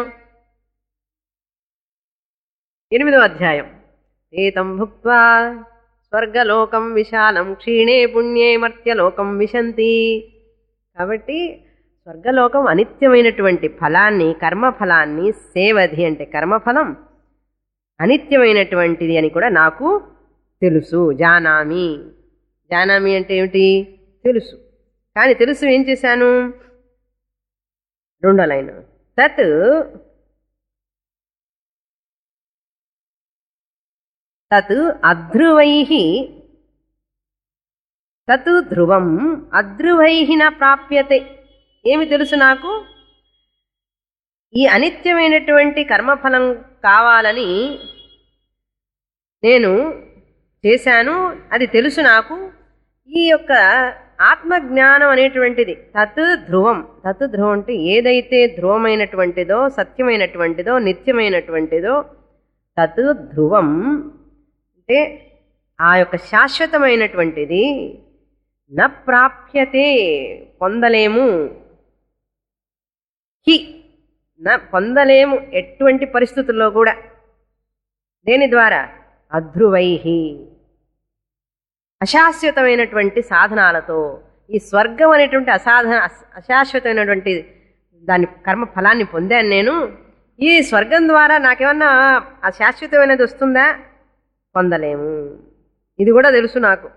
ఎనిమిదో అధ్యాయం ఏతం భుక్వా స్వర్గలోకం విశాలం క్షీణే పుణ్యే మర్త్యలోకం విశంతి కాబట్టి స్వర్గలోకం అనిత్యమైనటువంటి ఫలాన్ని కర్మఫలాన్ని సేవధి అంటే కర్మఫలం అనిత్యమైనటువంటిది అని కూడా నాకు తెలుసు జానామి జానామి అంటే ఏమిటి తెలుసు కానీ తెలుసు ఏం చేశాను రెండో లైన్ తత్ తత్ అధ్రువై తత్ ధ్రువం అధ్రువై న ప్రాప్యతే ఏమి తెలుసు నాకు ఈ అనిత్యమైనటువంటి కర్మఫలం కావాలని నేను చేశాను అది తెలుసు నాకు ఈ యొక్క ఆత్మజ్ఞానం అనేటువంటిది తత్ ధ్రువం తత్ ధ్రువం అంటే ఏదైతే ధ్రువమైనటువంటిదో సత్యమైనటువంటిదో నిత్యమైనటువంటిదో తత్ ధ్రువం అంటే ఆ యొక్క శాశ్వతమైనటువంటిది న ప్రాప్యతే పొందలేము హి న పొందలేము ఎటువంటి పరిస్థితుల్లో కూడా దేని ద్వారా అధ్రువై అశాశ్వతమైనటువంటి సాధనాలతో ఈ స్వర్గం అనేటువంటి అసాధన అస- అశాశ్వతమైనటువంటి దాని కర్మ ఫలాన్ని పొందాను నేను ఈ స్వర్గం ద్వారా నాకేమన్నా ఆ శాశ్వతమైనది వస్తుందా పొందలేము ఇది కూడా తెలుసు నాకు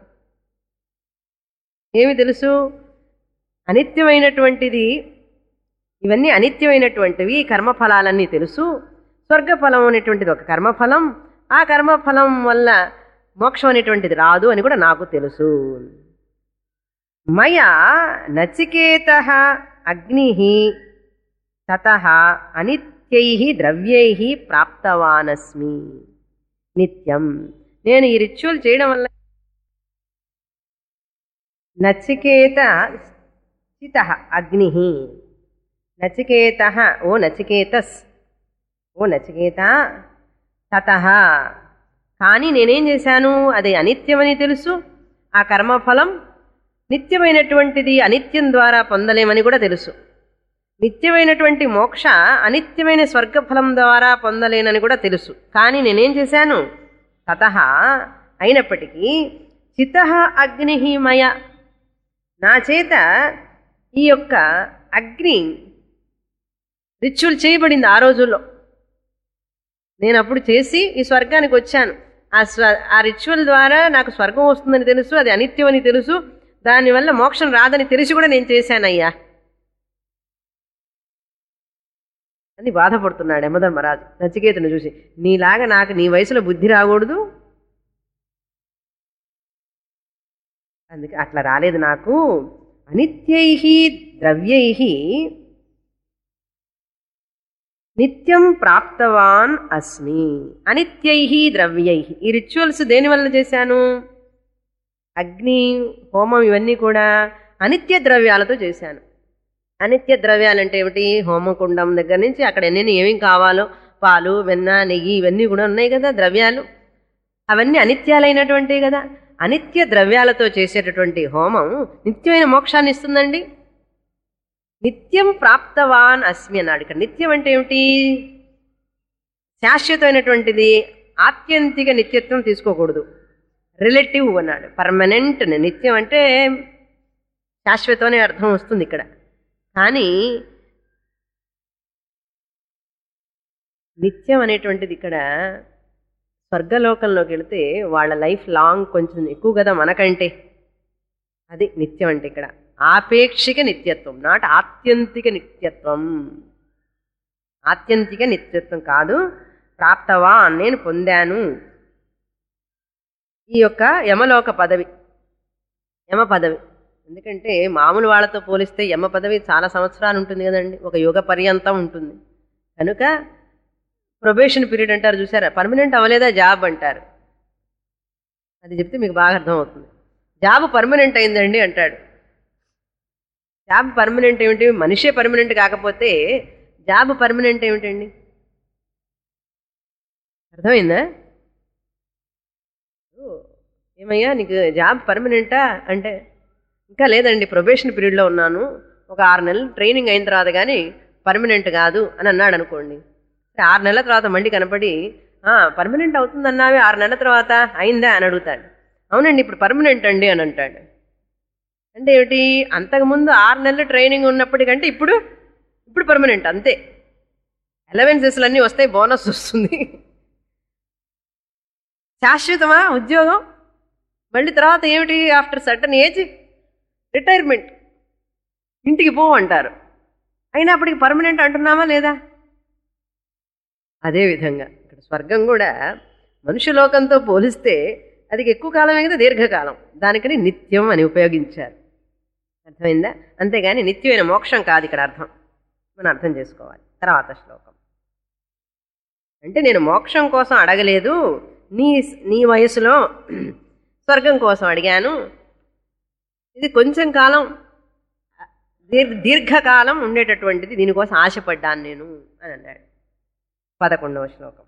ఏమి తెలుసు అనిత్యమైనటువంటిది ఇవన్నీ అనిత్యమైనటువంటివి ఈ కర్మఫలాలన్నీ తెలుసు స్వర్గఫలం అనేటువంటిది ఒక కర్మఫలం ఆ కర్మఫలం వల్ల మోక్షం అనేటువంటిది రాదు అని కూడా నాకు తెలుసు మయా నచికేత అగ్ని తత అనిత్యై ద్రవ్యై ప్రాప్తవానస్మి నిత్యం నేను ఈ రిచువల్ చేయడం వల్ల నచికేత స్థిత అగ్ని నచికేత ఓ నచికేతస్ ఓ నచికేత తత కానీ నేనేం చేశాను అది అనిత్యమని తెలుసు ఆ కర్మఫలం నిత్యమైనటువంటిది అనిత్యం ద్వారా పొందలేమని కూడా తెలుసు నిత్యమైనటువంటి మోక్ష అనిత్యమైన స్వర్గఫలం ద్వారా పొందలేనని కూడా తెలుసు కానీ నేనేం చేశాను తత అయినప్పటికీ చిత అగ్ని మయ నా చేత ఈ యొక్క అగ్ని రిచువల్ చేయబడింది ఆ రోజుల్లో నేను అప్పుడు చేసి ఈ స్వర్గానికి వచ్చాను ఆ స్వ ఆ రిచువల్ ద్వారా నాకు స్వర్గం వస్తుందని తెలుసు అది అనిత్యం అని తెలుసు దానివల్ల మోక్షం రాదని తెలిసి కూడా నేను చేశానయ్యా అని బాధపడుతున్నాడు యమధర్మరాజు నచికేతుని చూసి నీలాగా నాకు నీ వయసులో బుద్ధి రాకూడదు అందుకే అట్లా రాలేదు నాకు అనిత్యై ద్రవ్యై నిత్యం ప్రాప్తవాన్ అస్మి అనిత్యై ద్రవ్యై ఈ రిచువల్స్ దేని వల్ల చేశాను అగ్ని హోమం ఇవన్నీ కూడా అనిత్య ద్రవ్యాలతో చేశాను అనిత్య ద్రవ్యాలు అంటే ఏమిటి హోమకుండం దగ్గర నుంచి అక్కడ ఎన్ని ఏమేం కావాలో పాలు వెన్న నెయ్యి ఇవన్నీ కూడా ఉన్నాయి కదా ద్రవ్యాలు అవన్నీ అనిత్యాలైనటువంటివి కదా అనిత్య ద్రవ్యాలతో చేసేటటువంటి హోమం నిత్యమైన మోక్షాన్ని ఇస్తుందండి నిత్యం ప్రాప్తవాన్ అస్మి అన్నాడు ఇక్కడ నిత్యం అంటే ఏమిటి శాశ్వతమైనటువంటిది ఆత్యంతిక నిత్యత్వం తీసుకోకూడదు రిలేటివ్ అన్నాడు పర్మనెంట్ నిత్యం అంటే శాశ్వతం అనే అర్థం వస్తుంది ఇక్కడ కానీ నిత్యం అనేటువంటిది ఇక్కడ స్వర్గలోకంలోకి వెళితే వాళ్ళ లైఫ్ లాంగ్ కొంచెం ఎక్కువ కదా మనకంటే అది నిత్యం అంటే ఇక్కడ ఆపేక్షిక నిత్యత్వం నాట్ ఆత్యంతిక నిత్యత్వం ఆత్యంతిక నిత్యత్వం కాదు ప్రాప్తవా నేను పొందాను ఈ యొక్క యమలోక పదవి యమ పదవి ఎందుకంటే మామూలు వాళ్ళతో పోలిస్తే యమ పదవి చాలా సంవత్సరాలు ఉంటుంది కదండి ఒక యుగ పర్యంతం ఉంటుంది కనుక ప్రొబేషన్ పీరియడ్ అంటారు చూసారా పర్మనెంట్ అవ్వలేదా జాబ్ అంటారు అది చెప్తే మీకు బాగా అర్థమవుతుంది జాబ్ పర్మనెంట్ అయిందండి అంటాడు జాబ్ పర్మనెంట్ ఏమిటి మనిషే పర్మనెంట్ కాకపోతే జాబ్ పర్మనెంట్ ఏమిటండి అర్థమైందా ఓ, ఏమయ్యా నీకు జాబ్ పర్మనెంటా అంటే ఇంకా లేదండి ప్రొబేషన్ పీరియడ్లో ఉన్నాను ఒక ఆరు నెలలు ట్రైనింగ్ అయిన తర్వాత కానీ పర్మనెంట్ కాదు అని అన్నాడు అనుకోండి ఆరు నెలల తర్వాత మళ్ళీ కనపడి పర్మనెంట్ అవుతుందన్నావే ఆరు నెలల తర్వాత అయిందా అని అడుగుతాడు అవునండి ఇప్పుడు పర్మనెంట్ అండి అని అంటాడు అంటే ఏమిటి అంతకుముందు ఆరు నెలలు ట్రైనింగ్ ఉన్నప్పటికంటే ఇప్పుడు ఇప్పుడు పర్మనెంట్ అంతే అలవెన్సెస్లు అన్నీ వస్తాయి బోనస్ వస్తుంది శాశ్వతమా ఉద్యోగం మళ్ళీ తర్వాత ఏమిటి ఆఫ్టర్ సర్టన్ ఏజ్ రిటైర్మెంట్ ఇంటికి పో అంటారు అయినా అప్పటికి పర్మనెంట్ అంటున్నామా లేదా అదే విధంగా ఇక్కడ స్వర్గం కూడా మనుష్యలోకంతో పోలిస్తే అది ఎక్కువ కాలమే కదా దీర్ఘకాలం దానికని నిత్యం అని ఉపయోగించారు అర్థమైందా అంతేగాని నిత్యమైన మోక్షం కాదు ఇక్కడ అర్థం మనం అర్థం చేసుకోవాలి తర్వాత శ్లోకం అంటే నేను మోక్షం కోసం అడగలేదు నీ నీ వయసులో స్వర్గం కోసం అడిగాను ఇది కొంచెం కాలం దీర్ఘ దీర్ఘకాలం ఉండేటటువంటిది దీనికోసం ఆశపడ్డాను నేను అని అన్నాడు పదకొండవ శ్లోకం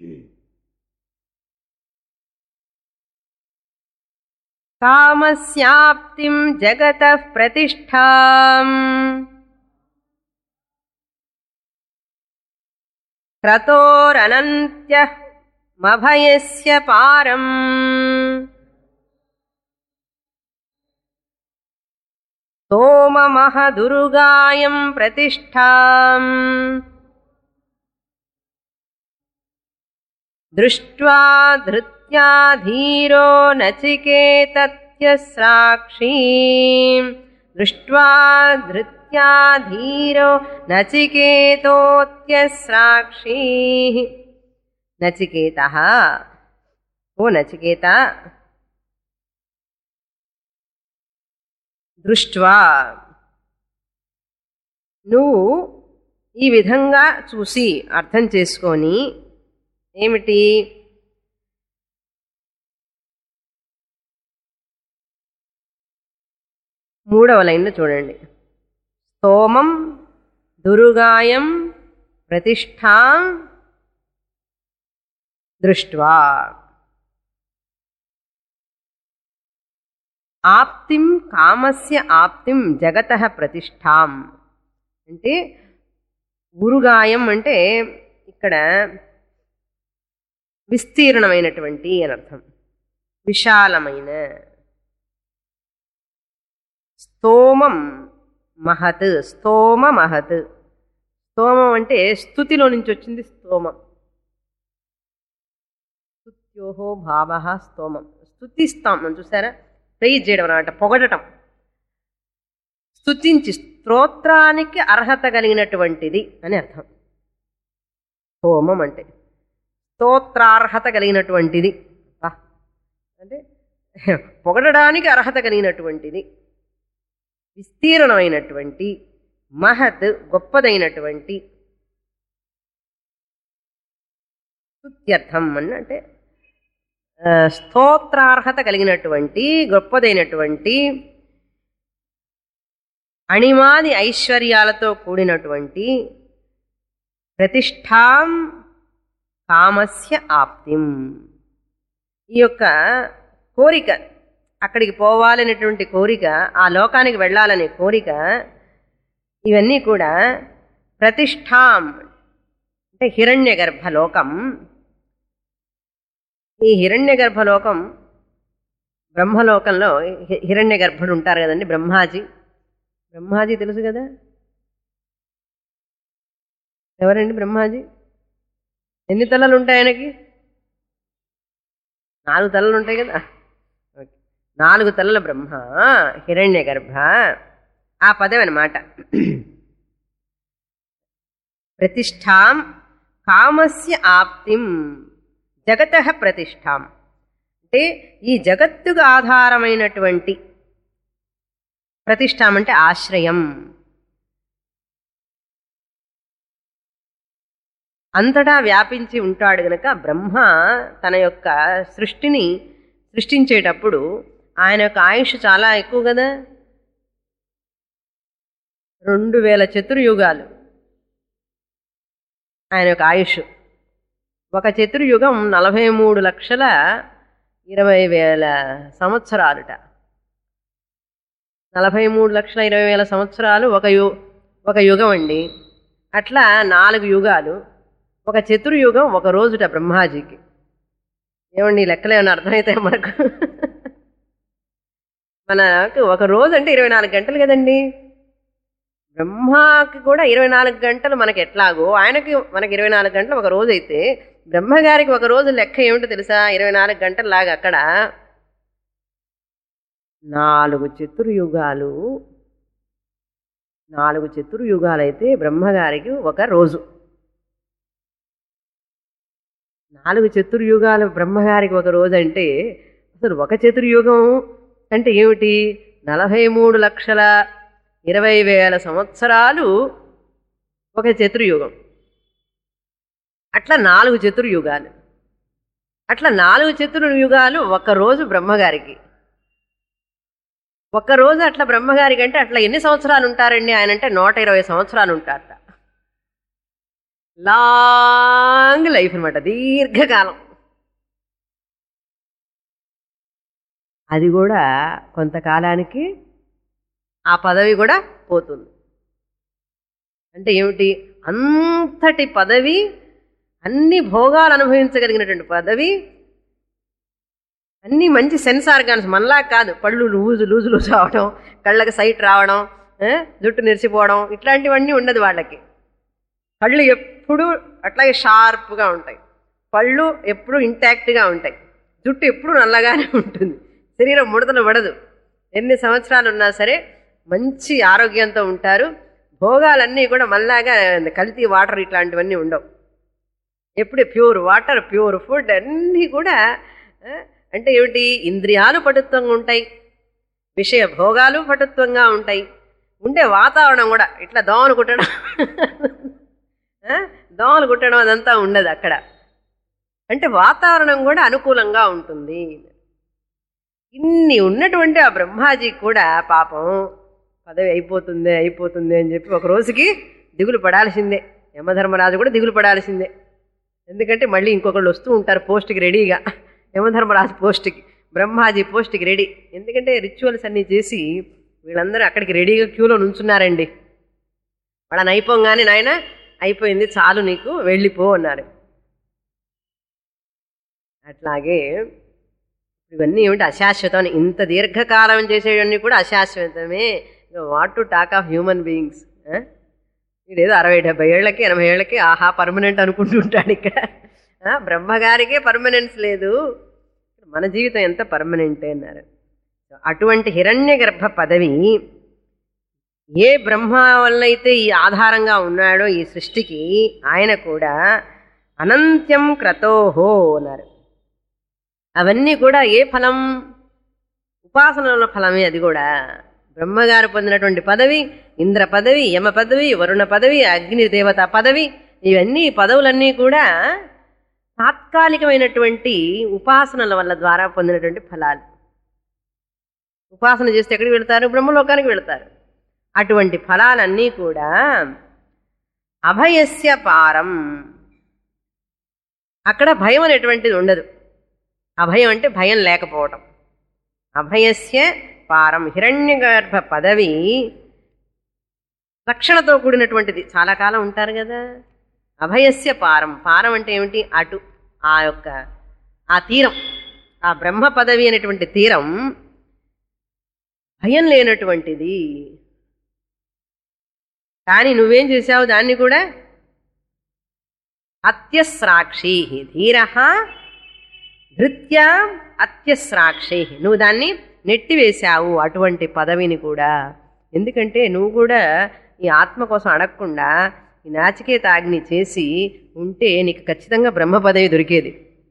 కామస్యాప్తిం జగత ప్రతిష్టా క్రతోరనంత్య మభయస్య పారం సోమమహదురుగాయం ప్రతిష్టాం దృష్ట్వా ధృత్యా ధీరో నచికేతత్యస్రాక్షీ దృష్ట్వా ధృత్యా ధీరో నచికేతోత్యస్రాక్షీ నచికేత ఓ నచికేత దృష్ట్వా నువ్వు ఈ విధంగా చూసి అర్థం చేసుకొని ఏమిటి మూడవ లైన్లో చూడండి స్తోమం దురుగాయం ప్రతిష్టా దృష్ట్వా ఆప్తిం కామస్య ఆప్తిం జగత ప్రతిష్టాం అంటే గురుగాయం అంటే ఇక్కడ విస్తీర్ణమైనటువంటి అని అర్థం విశాలమైన స్తోమం మహత్ స్తోమ మహత్ స్తోమం అంటే స్థుతిలో నుంచి వచ్చింది స్తోమం స్తుత్యోహో భావ స్తోమం స్తుతిస్తాం మనం చూసారా ప్రైజ్ చేయడం అనమాట పొగడటం స్తుతించి స్తోత్రానికి అర్హత కలిగినటువంటిది అని అర్థం స్తోమం అంటే స్తోత్రార్హత కలిగినటువంటిది అబ్బా. అంటే పొగడడానికి అర్హత కలిగినటువంటిది విస్తీర్ణమైనటువంటి మహత్ గొప్పదైనటువంటి స్తుత్యర్థం అని అంటే ఆ, స్తోత్రార్హత కలిగినటువంటి గొప్పదైనటువంటి అణిమాది ఐశ్వర్యాలతో కూడినటువంటి ప్రతిష్టాం కామస్య ఆప్తిం ఈ యొక్క కోరిక అక్కడికి పోవాలనేటువంటి కోరిక ఆ లోకానికి వెళ్ళాలనే కోరిక ఇవన్నీ కూడా ప్రతిష్టాం అంటే హిరణ్య గర్భలోకం ఈ హిరణ్య గర్భలోకం బ్రహ్మలోకంలో హి- హిరణ్య గర్భుడు ఉంటారు కదండి బ్రహ్మాజీ బ్రహ్మాజీ తెలుసు కదా ఎవరండి బ్రహ్మాజీ ఎన్ని తలలు ఉంటాయి ఆయనకి నాలుగు తలలు ఉంటాయి కదా ఓకే. నాలుగు తలల బ్రహ్మ హిరణ్య గర్భ ఆ పదవి అనమాట ప్రతిష్టాం కామస్య ఆప్తిం జగత ప్రతిష్టాం అంటే ఈ జగత్తుకు ఆధారమైనటువంటి ప్రతిష్టాం అంటే ఆశ్రయం అంతటా వ్యాపించి ఉంటాడు గనక బ్రహ్మ తన యొక్క సృష్టిని సృష్టించేటప్పుడు ఆయన యొక్క ఆయుష్ చాలా ఎక్కువ కదా రెండు వేల చతుర్యుగాలు ఆయన యొక్క ఆయుష్ ఒక చతుర్యుగం నలభై మూడు లక్షల ఇరవై వేల సంవత్సరాలుట నలభై మూడు లక్షల ఇరవై వేల సంవత్సరాలు ఒక యు ఒక యుగం అండి అట్లా నాలుగు యుగాలు ఒక చతుర్యుగం ఒక రోజుట బ్రహ్మాజీకి ఏమండి ఈ లెక్కలు ఏమైనా అర్థమవుతాయి మనకు మనకు ఒక రోజు అంటే ఇరవై నాలుగు గంటలు కదండి బ్రహ్మకి కూడా ఇరవై నాలుగు గంటలు మనకి ఎట్లాగో ఆయనకి మనకి ఇరవై నాలుగు గంటలు ఒక రోజు అయితే బ్రహ్మగారికి ఒక రోజు లెక్క ఏమిటో తెలుసా ఇరవై నాలుగు గంటల లాగా అక్కడ నాలుగు చతుర్యుగాలు నాలుగు చతుర్యుగాలు అయితే బ్రహ్మగారికి ఒక రోజు నాలుగు చతుర్యుగాలు బ్రహ్మగారికి ఒక రోజు అంటే అసలు ఒక చతుర్యుగం అంటే ఏమిటి నలభై మూడు లక్షల ఇరవై వేల సంవత్సరాలు ఒక చతుర్యుగం అట్లా నాలుగు చతుర్యుగాలు అట్లా నాలుగు చతుర్యుగాలు ఒక రోజు బ్రహ్మగారికి ఒక్క రోజు అట్లా బ్రహ్మగారికి అంటే అట్లా ఎన్ని సంవత్సరాలు ఉంటారండి ఆయన అంటే నూట ఇరవై సంవత్సరాలు ఉంటారట లాంగ్ లైఫ్ అనమాట దీర్ఘకాలం అది కూడా కొంతకాలానికి ఆ పదవి కూడా పోతుంది అంటే ఏమిటి అంతటి పదవి అన్ని భోగాలు అనుభవించగలిగినటువంటి పదవి అన్ని మంచి సెన్స్ ఆర్గాన్స్ మనలా కాదు పళ్ళు లూజు లూజు లూజు అవడం కళ్ళకి సైట్ రావడం ఆ, జుట్టు నెరిసిపోవడం ఇట్లాంటివన్నీ ఉండదు వాళ్ళకి కళ్ళు ఎప్పుడూ అట్లాగే షార్ప్గా ఉంటాయి పళ్ళు ఎప్పుడూ ఇంటాక్ట్గా ఉంటాయి జుట్టు ఎప్పుడూ నల్లగానే ఉంటుంది శరీరం ముడతలు పడదు ఎన్ని సంవత్సరాలు ఉన్నా సరే మంచి ఆరోగ్యంతో ఉంటారు భోగాలన్నీ కూడా మళ్ళాగా కల్తీ వాటర్ ఇట్లాంటివన్నీ ఉండవు ఎప్పుడు ప్యూర్ వాటర్ ప్యూర్ ఫుడ్ అన్నీ కూడా ఆ, అంటే ఏమిటి ఇంద్రియాలు పటుత్వంగా ఉంటాయి విషయ భోగాలు పటుత్వంగా ఉంటాయి ఉండే వాతావరణం కూడా ఇట్లా దోమలు కుట్టడం ఆ, దోమలు కుట్టడం అదంతా ఉండదు అక్కడ అంటే వాతావరణం కూడా అనుకూలంగా ఉంటుంది ఇన్ని ఉన్నటువంటి ఆ బ్రహ్మాజీ కూడా పాపం పదవి అయిపోతుంది అయిపోతుంది అని చెప్పి ఒక రోజుకి దిగులు పడాల్సిందే యమధర్మరాజు కూడా దిగులు పడాల్సిందే ఎందుకంటే మళ్ళీ ఇంకొకళ్ళు వస్తూ ఉంటారు పోస్ట్కి రెడీగా యమధర్మరాజు పోస్ట్కి బ్రహ్మాజీ పోస్ట్కి రెడీ ఎందుకంటే రిచువల్స్ అన్నీ చేసి వీళ్ళందరూ అక్కడికి రెడీగా క్యూలో నుంచున్నారండి వాళ్ళని అయిపోగానే నాయన అయిపోయింది చాలు నీకు వెళ్ళిపో అన్నారు అట్లాగే ఇవన్నీ ఏమిటి అశాశ్వతం అని ఇంత దీర్ఘకాలం చేసేవన్నీ కూడా అశాశ్వతమే what to talk of human beings వీడేదో అరవై డెబ్బై ఏళ్ళకి ఎనభై ఏళ్ళకి ఆహా పర్మనెంట్ అనుకుంటుంటాడు ఇక్కడ ఆ, బ్రహ్మగారికే పర్మనెన్స్ లేదు మన జీవితం ఎంత పర్మనెంట్ అన్నారు అటువంటి హిరణ్య గర్భ పదవి ఏ బ్రహ్మ వల్ల అయితే ఈ ఆధారంగా ఉన్నాడో ఈ సృష్టికి ఆయన కూడా అనంత్యం క్రతోహో అన్నారు అవన్నీ కూడా ఏ ఫలం ఉపాసనల ఫలమే అది కూడా బ్రహ్మగారు పొందినటువంటి పదవి ఇంద్ర పదవి యమ పదవి వరుణ పదవి అగ్ని దేవత పదవి ఇవన్నీ పదవులన్నీ కూడా తాత్కాలికమైనటువంటి ఉపాసనల వల్ల ద్వారా పొందినటువంటి ఫలాలు ఉపాసన చేస్తే ఎక్కడికి వెళ్తారు బ్రహ్మలోకానికి వెళ్తారు అటువంటి ఫలాలన్నీ కూడా అభయస్య పారం అక్కడ భయం అనేటువంటిది ఉండదు అభయం అంటే భయం లేకపోవటం అభయస్య పారం హిరణ్యగర్భ పదవి రక్షణతో కూడినటువంటిది చాలా కాలం ఉంటారు కదా అభయస్య పారం పారం అంటే ఏమిటి అటు ఆ యొక్క ఆ తీరం ఆ బ్రహ్మ పదవి అనేటువంటి తీరం భయం లేనటువంటిది కానీ నువ్వేం చేశావు దాన్ని కూడా అత్యస్రాక్షి ధీర నృత్య అత్యస్రాక్షి నువ్వు దాన్ని నెట్టివేశావు అటువంటి పదవిని కూడా ఎందుకంటే నువ్వు కూడా ఈ ఆత్మ కోసం అడగకుండా ఈ నాచికేత అగ్ని చేసి ఉంటే నీకు ఖచ్చితంగా బ్రహ్మ పదవి దొరికేది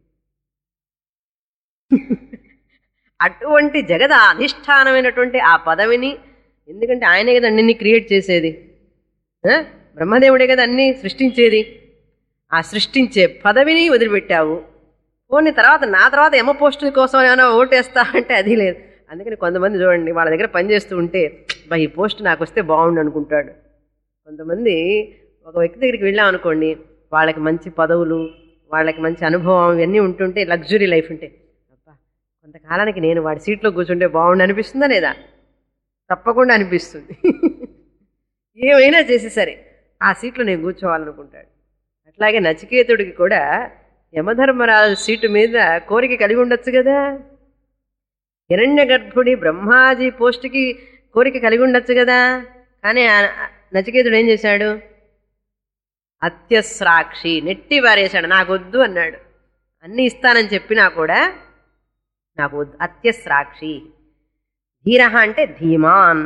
అటువంటి జగద అధిష్టానమైనటువంటి ఆ పదవిని ఎందుకంటే ఆయనే కదా అన్ని క్రియేట్ చేసేది ఆ? బ్రహ్మదేవుడే కదా అన్ని సృష్టించేది ఆ సృష్టించే పదవిని వదిలిపెట్టావు పోనీ తర్వాత నా తర్వాత ఎమ పోస్టుల కోసం ఏమైనా ఓటేస్తా అంటే అది లేదు అందుకని కొంతమంది చూడండి వాళ్ళ దగ్గర పనిచేస్తూ ఉంటే బా ఈ పోస్ట్ నాకు వస్తే బాగుండు అనుకుంటాడు కొంతమంది ఒక వ్యక్తి దగ్గరికి వెళ్ళాం అనుకోండి వాళ్ళకి మంచి పదవులు వాళ్ళకి మంచి అనుభవం ఇవన్నీ ఉంటుంటే లగ్జరీ లైఫ్ ఉంటే అబ్బా కొంతకాలానికి నేను వాడి సీట్లో కూర్చుంటే బాగుండు అనిపిస్తుందా లేదా తప్పకుండా అనిపిస్తుంది ఏమైనా చేసి సరే ఆ సీట్లో నేను కూర్చోవాలనుకుంటాడు అట్లాగే నచికేతుడికి కూడా యమధర్మరాజు సీటు మీద కోరిక కలిగి ఉండొచ్చు కదా హిరణ్య గర్భుడి బ్రహ్మాజీ పోస్టుకి కోరిక కలిగి ఉండొచ్చు కదా కానీ ఆ- ఆ నచికేతుడు ఏం చేశాడు అత్యస్రాక్షి నెట్టి వారేశాడు నాకు వద్దు అన్నాడు అన్ని ఇస్తానని చెప్పినా కూడా నాకు వద్దు అత్యస్రాక్షి ధీర అంటే ధీమాన్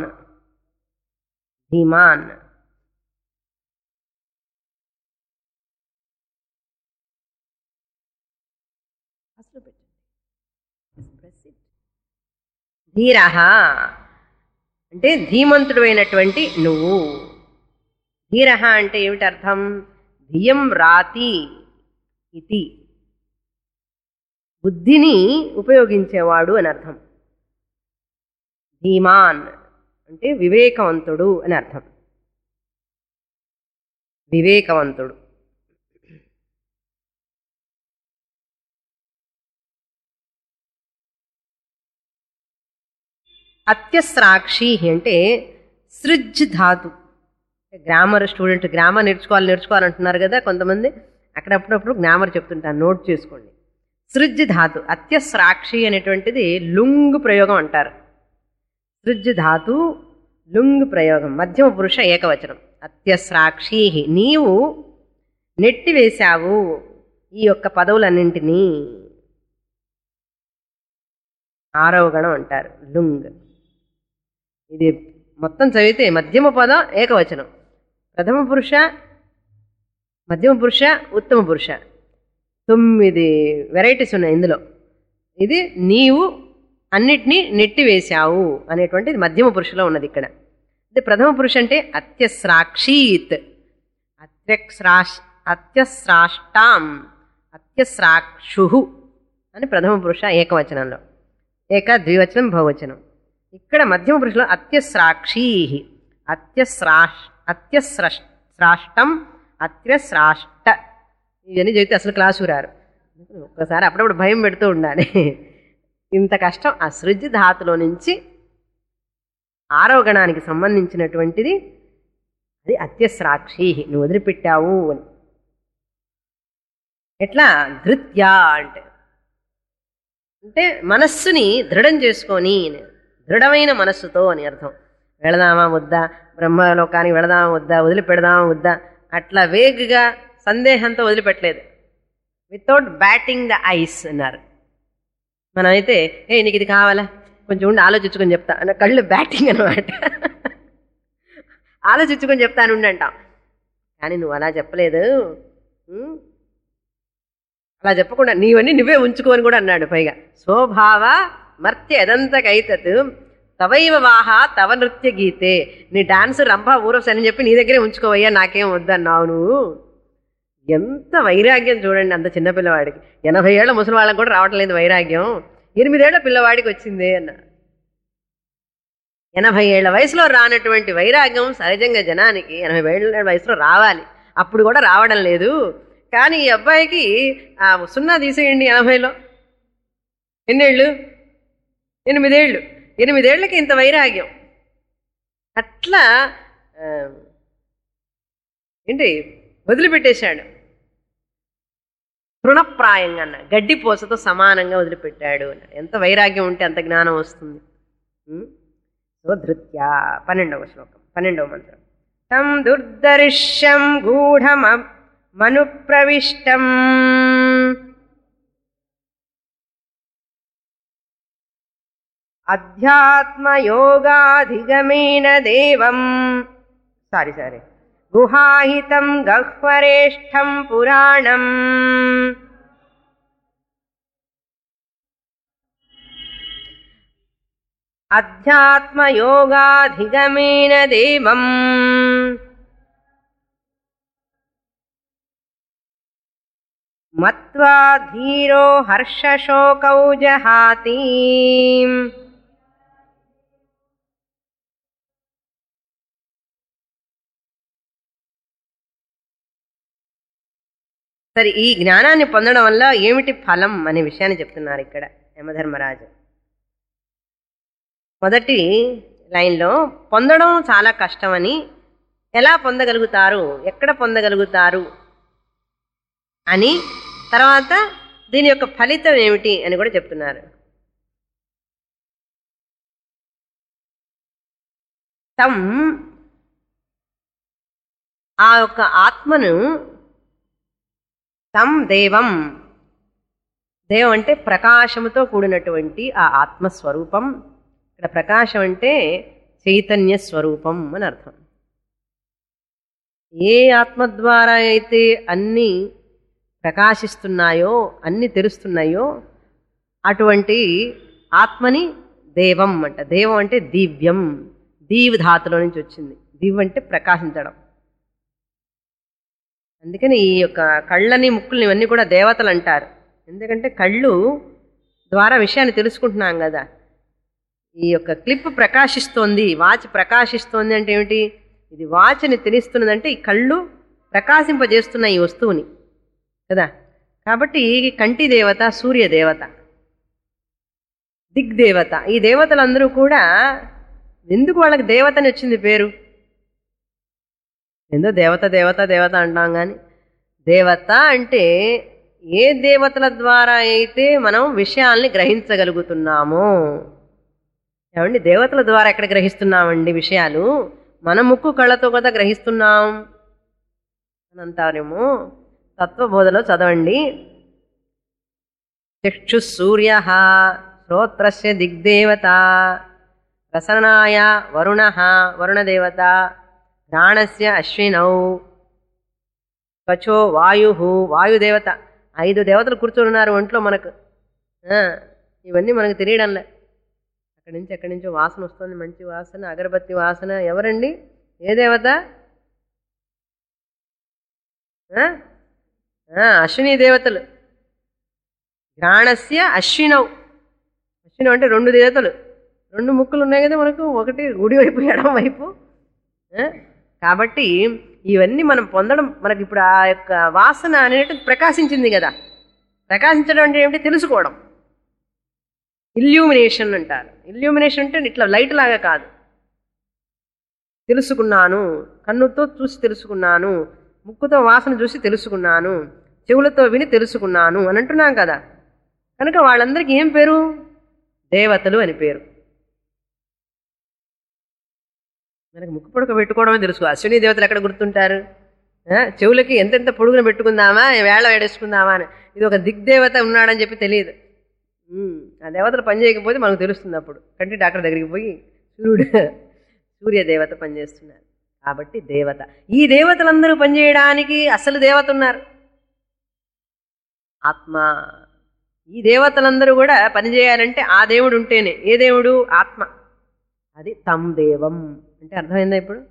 ధీమాన్ అసలు పెట్టండి Press it. ధీరః అంటే ధీమంతుడు అయినటువంటి నువ్వు ధీరః అంటే ఏమిటి అర్థం ధియం రాతి ఇది బుద్ధిని ఉపయోగించేవాడు అని అర్థం ధీమాన్ అంటే వివేకవంతుడు అని అర్థం వివేకవంతుడు అత్యస్రాక్షి అంటే సృజ్ ధాతు గ్రామర్ స్టూడెంట్ గ్రామర్ నేర్చుకోవాలి నేర్చుకోవాలంటున్నారు కదా కొంతమంది అక్కడ అప్పుడప్పుడు గ్రామర్ చెప్తుంటాను నోట్ చేసుకోండి సృజ్ ధాతు అత్యస్రాక్షి అనేటువంటిది లుంగ్ ప్రయోగం అంటారు సృజ్ ధాతు లుంగ్ ప్రయోగం మధ్యమ పురుష ఏకవచనం అత్యస్రాక్షి నీవు నెట్టివేశావు ఈ యొక్క పదవులన్నింటినీ ఆరవ గణం అంటారు లుంగ్ ఇది మొత్తం చదివితే మధ్యమ పదం ఏకవచనం ప్రథమ పురుష మధ్యమ పురుష ఉత్తమ పురుష తొమ్మిది వెరైటీస్ ఉన్నాయి ఇందులో ఇది నీవు అన్నిటినీ నెట్టివేశావు అనేటువంటిది మధ్యమ పురుషులో ఉన్నది ఇక్కడ ఇది ప్రథమ పురుష అంటే అత్యస్రాక్షీత్ అత్యస్రాష్ అత్యస్రాష్టాం అత్యస్రాక్షు అని ప్రథమ పురుష ఏకవచనంలో ఏక ద్వివచనం బహువచనం ఇక్కడ మధ్యమ పురుషులో అత్యస్రాక్షీ అత్యస్రాష్ అత్యస్రష్ స్రాష్టం అత్యస్రాష్ట ఇవన్నీ చదివితే అసలు క్లాసు రారు ఒక్కసారి అప్పుడప్పుడు భయం పెడుతూ ఉండాలి ఇంత కష్టం ఆ సృజ్ ధాతులో నుంచి ఆరవ గణానికి సంబంధించినటువంటిది అది అత్యస్రాక్షి నువ్వు వదిలిపెట్టావు అని ఎట్లా ధృత్య అంటే అంటే మనస్సుని దృఢం చేసుకొని అని. దృఢమైన మనస్సుతో అని అర్థం వెళదామా వద్దా బ్రహ్మలోకానికి వెళదామా వద్దా వదిలిపెడదామా వద్దా అట్లా వేగ్గా సందేహంతో వదిలిపెట్టలేదు వితౌట్ బ్యాటింగ్ ద ఐస్ అన్నారు మనమైతే ఏ నీకు ఇది కావాలా కొంచెం ఉండి ఆలోచించుకొని చెప్తా అన్న కళ్ళు బ్యాటింగ్ అనమాట ఆలోచించుకొని చెప్తాను ఉండి అంటాం కానీ నువ్వు అలా చెప్పలేదు ఉం? అలా చెప్పకుండా నీవన్నీ నువ్వే ఉంచుకోని కూడా అన్నాడు పైగా స్వభావ మర్త్య ఎదంతకైతత్ తవైవ వాహ తవ నృత్య గీతే నీ డాన్స్ రంభ ఊరస్ అని చెప్పి నీ దగ్గరే ఉంచుకోవయ్యా నాకేం వద్దన్నావు నువ్వు ఎంత వైరాగ్యం చూడండి అంత చిన్న పిల్లవాడికి ఎనభై ఏళ్ల ముసలి వాళ్ళకి కూడా రావటం లేదు వైరాగ్యం ఎనిమిదేళ్ల పిల్లవాడికి వచ్చిందే అన్న ఎనభై ఏళ్ల వయసులో రానటువంటి వైరాగ్యం సహజంగా జనానికి ఎనభై ఏళ్ల వయసులో రావాలి అప్పుడు కూడా రావడం లేదు కానీ ఈ అబ్బాయికి ఆ సున్నా తీసేయండి ఎనభైలో ఎన్నేళ్ళు ఎనిమిదేళ్ళు ఎనిమిదేళ్లకి ఇంత వైరాగ్యం అట్లా ఆ, ఏంటి వదిలిపెట్టేశాడు తృణప్రాయంగా అన్న గడ్డి పోసతో సమానంగా వదిలిపెట్టాడు అన్నాడు ఎంత వైరాగ్యం ఉంటే అంత జ్ఞానం వస్తుంది ఉం? సో ధృత్య పన్నెండవ శ్లోకం పన్నెండవ మంత్రం తం దుర్దర్శం గూఢమ మనుప్రవిష్టం అధ్యాత్మయోగాధిగమేన దేవం సారీ సారీ గుహాహితం గహ్వరేష్టం పురాణం అధ్యాత్మయోగాధిగమేన దేవం మత్వా ధీరో హర్షశోకౌ జహాతి సరే ఈ జ్ఞానాన్ని పొందడం వల్ల ఏమిటి ఫలం అనే విషయాన్ని చెప్తున్నారు ఇక్కడ యమధర్మరాజు మొదటి లైన్లో పొందడం చాలా కష్టమని ఎలా పొందగలుగుతారు ఎక్కడ పొందగలుగుతారు అని తర్వాత దీని యొక్క ఫలితం ఏమిటి అని కూడా చెప్తున్నారు తం ఆ యొక్క ఆత్మను తం దేవం దేవం అంటే ప్రకాశముతో కూడినటువంటి ఆ ఆత్మస్వరూపం ఇక్కడ ప్రకాశం అంటే చైతన్య స్వరూపం అని అర్థం ఏ ఆత్మ ద్వారా అయితే అన్ని ప్రకాశిస్తున్నాయో అన్ని తెరుస్తున్నాయో అటువంటి ఆత్మని దేవం అంట దేవం అంటే దివ్యం దీవ్ ధాతులో నుంచి వచ్చింది దివ్ అంటే ప్రకాశించడం అందుకని ఈ యొక్క కళ్ళని ముక్కుల్ని ఇవన్నీ కూడా దేవతలు అంటారు ఎందుకంటే కళ్ళు ద్వారా విషయాన్ని తెలుసుకుంటున్నాం కదా ఈ యొక్క క్లిప్ ప్రకాశిస్తోంది వాచ్ ప్రకాశిస్తోంది అంటే ఏమిటి ఇది వాచ్ని తెలుస్తున్నదంటే ఈ కళ్ళు ప్రకాశింపజేస్తున్న ఈ వస్తువుని కదా కాబట్టి ఈ కంటి దేవత సూర్య దేవత దిగ్దేవత ఈ దేవతలందరూ కూడా ఎందుకు వాళ్ళకి దేవతని వచ్చింది పేరు ఏందో దేవత దేవత దేవత అంటాం కానీ దేవత అంటే ఏ దేవతల ద్వారా అయితే మనం విషయాల్ని గ్రహించగలుగుతున్నామో ఏమండి దేవతల ద్వారా ఎక్కడ గ్రహిస్తున్నామండి విషయాలు మన ముక్కు కళ్ళతో కదా గ్రహిస్తున్నాం అని అంటారేమో తత్వబోధలో చదవండి చక్షు సూర్య శ్రోత్రస్య దిగ్దేవత రసనాయ వరుణ వరుణదేవత ఘ్రాణస్య అశ్వినౌ కచో వాయు వాయుదేవత ఐదు దేవతలు కూర్చొని ఉన్నారు ఒంట్లో మనకు ఆ, ఇవన్నీ మనకు తెలియడంలే అక్కడి నుంచి ఎక్కడి నుంచో వాసన వస్తుంది మంచి వాసన అగరబత్తి వాసన ఎవరండి ఏ దేవత ఆ? ఆ, అశ్విని దేవతలు ఘ్రాణస్య అశ్వినౌ అశ్వినం అంటే రెండు దేవతలు రెండు ముక్కులు ఉన్నాయి కదా మనకు ఒకటి గుడి వైపు ఎడం వైపు ఆ? కాబట్టి ఇవన్నీ మనం పొందడం మనకి ఇప్పుడు ఆ యొక్క వాసన అనేటి ప్రకాశించింది కదా ప్రకాశించడం అంటే ఏమిటి తెలుసుకోవడం ఇల్యూమినేషన్ అంటారు ఇల్యూమినేషన్ అంటే ఇట్లా లైట్ లాగా కాదు తెలుసుకున్నాను కన్నుతో చూసి తెలుసుకున్నాను ముక్కుతో వాసన చూసి తెలుసుకున్నాను చెవులతో విని తెలుసుకున్నాను అని అంటున్నాం కదా కనుక వాళ్ళందరికీ ఏం పేరు దేవతలు అని పేరు మనకి ముక్కు పొడక పెట్టుకోవడమే తెలుసు అశ్విని దేవతలు ఎక్కడ గుర్తుంటారు ఆ, చెవులకి ఎంతెంత పొడుగున పెట్టుకుందామా వేళ వేడేసుకుందామా అని ఇది ఒక దిగ్దేవత ఉన్నాడని చెప్పి తెలియదు ఉమ్, ఆ దేవతలు పని చేయకపోతే మనకు తెలుస్తుంది అప్పుడు కంటి డాక్టర్ దగ్గరికి పోయి సూర్యుడు సూర్య దేవత పనిచేస్తున్నారు కాబట్టి దేవత ఈ దేవతలందరూ పనిచేయడానికి అసలు దేవత ఉన్నారు ఆత్మ ఈ దేవతలందరూ కూడా పనిచేయాలంటే ఆ దేవుడు ఉంటేనే ఏ దేవుడు ఆత్మ అది తం దేవం అంటే అర్థమైందా ఇప్పుడు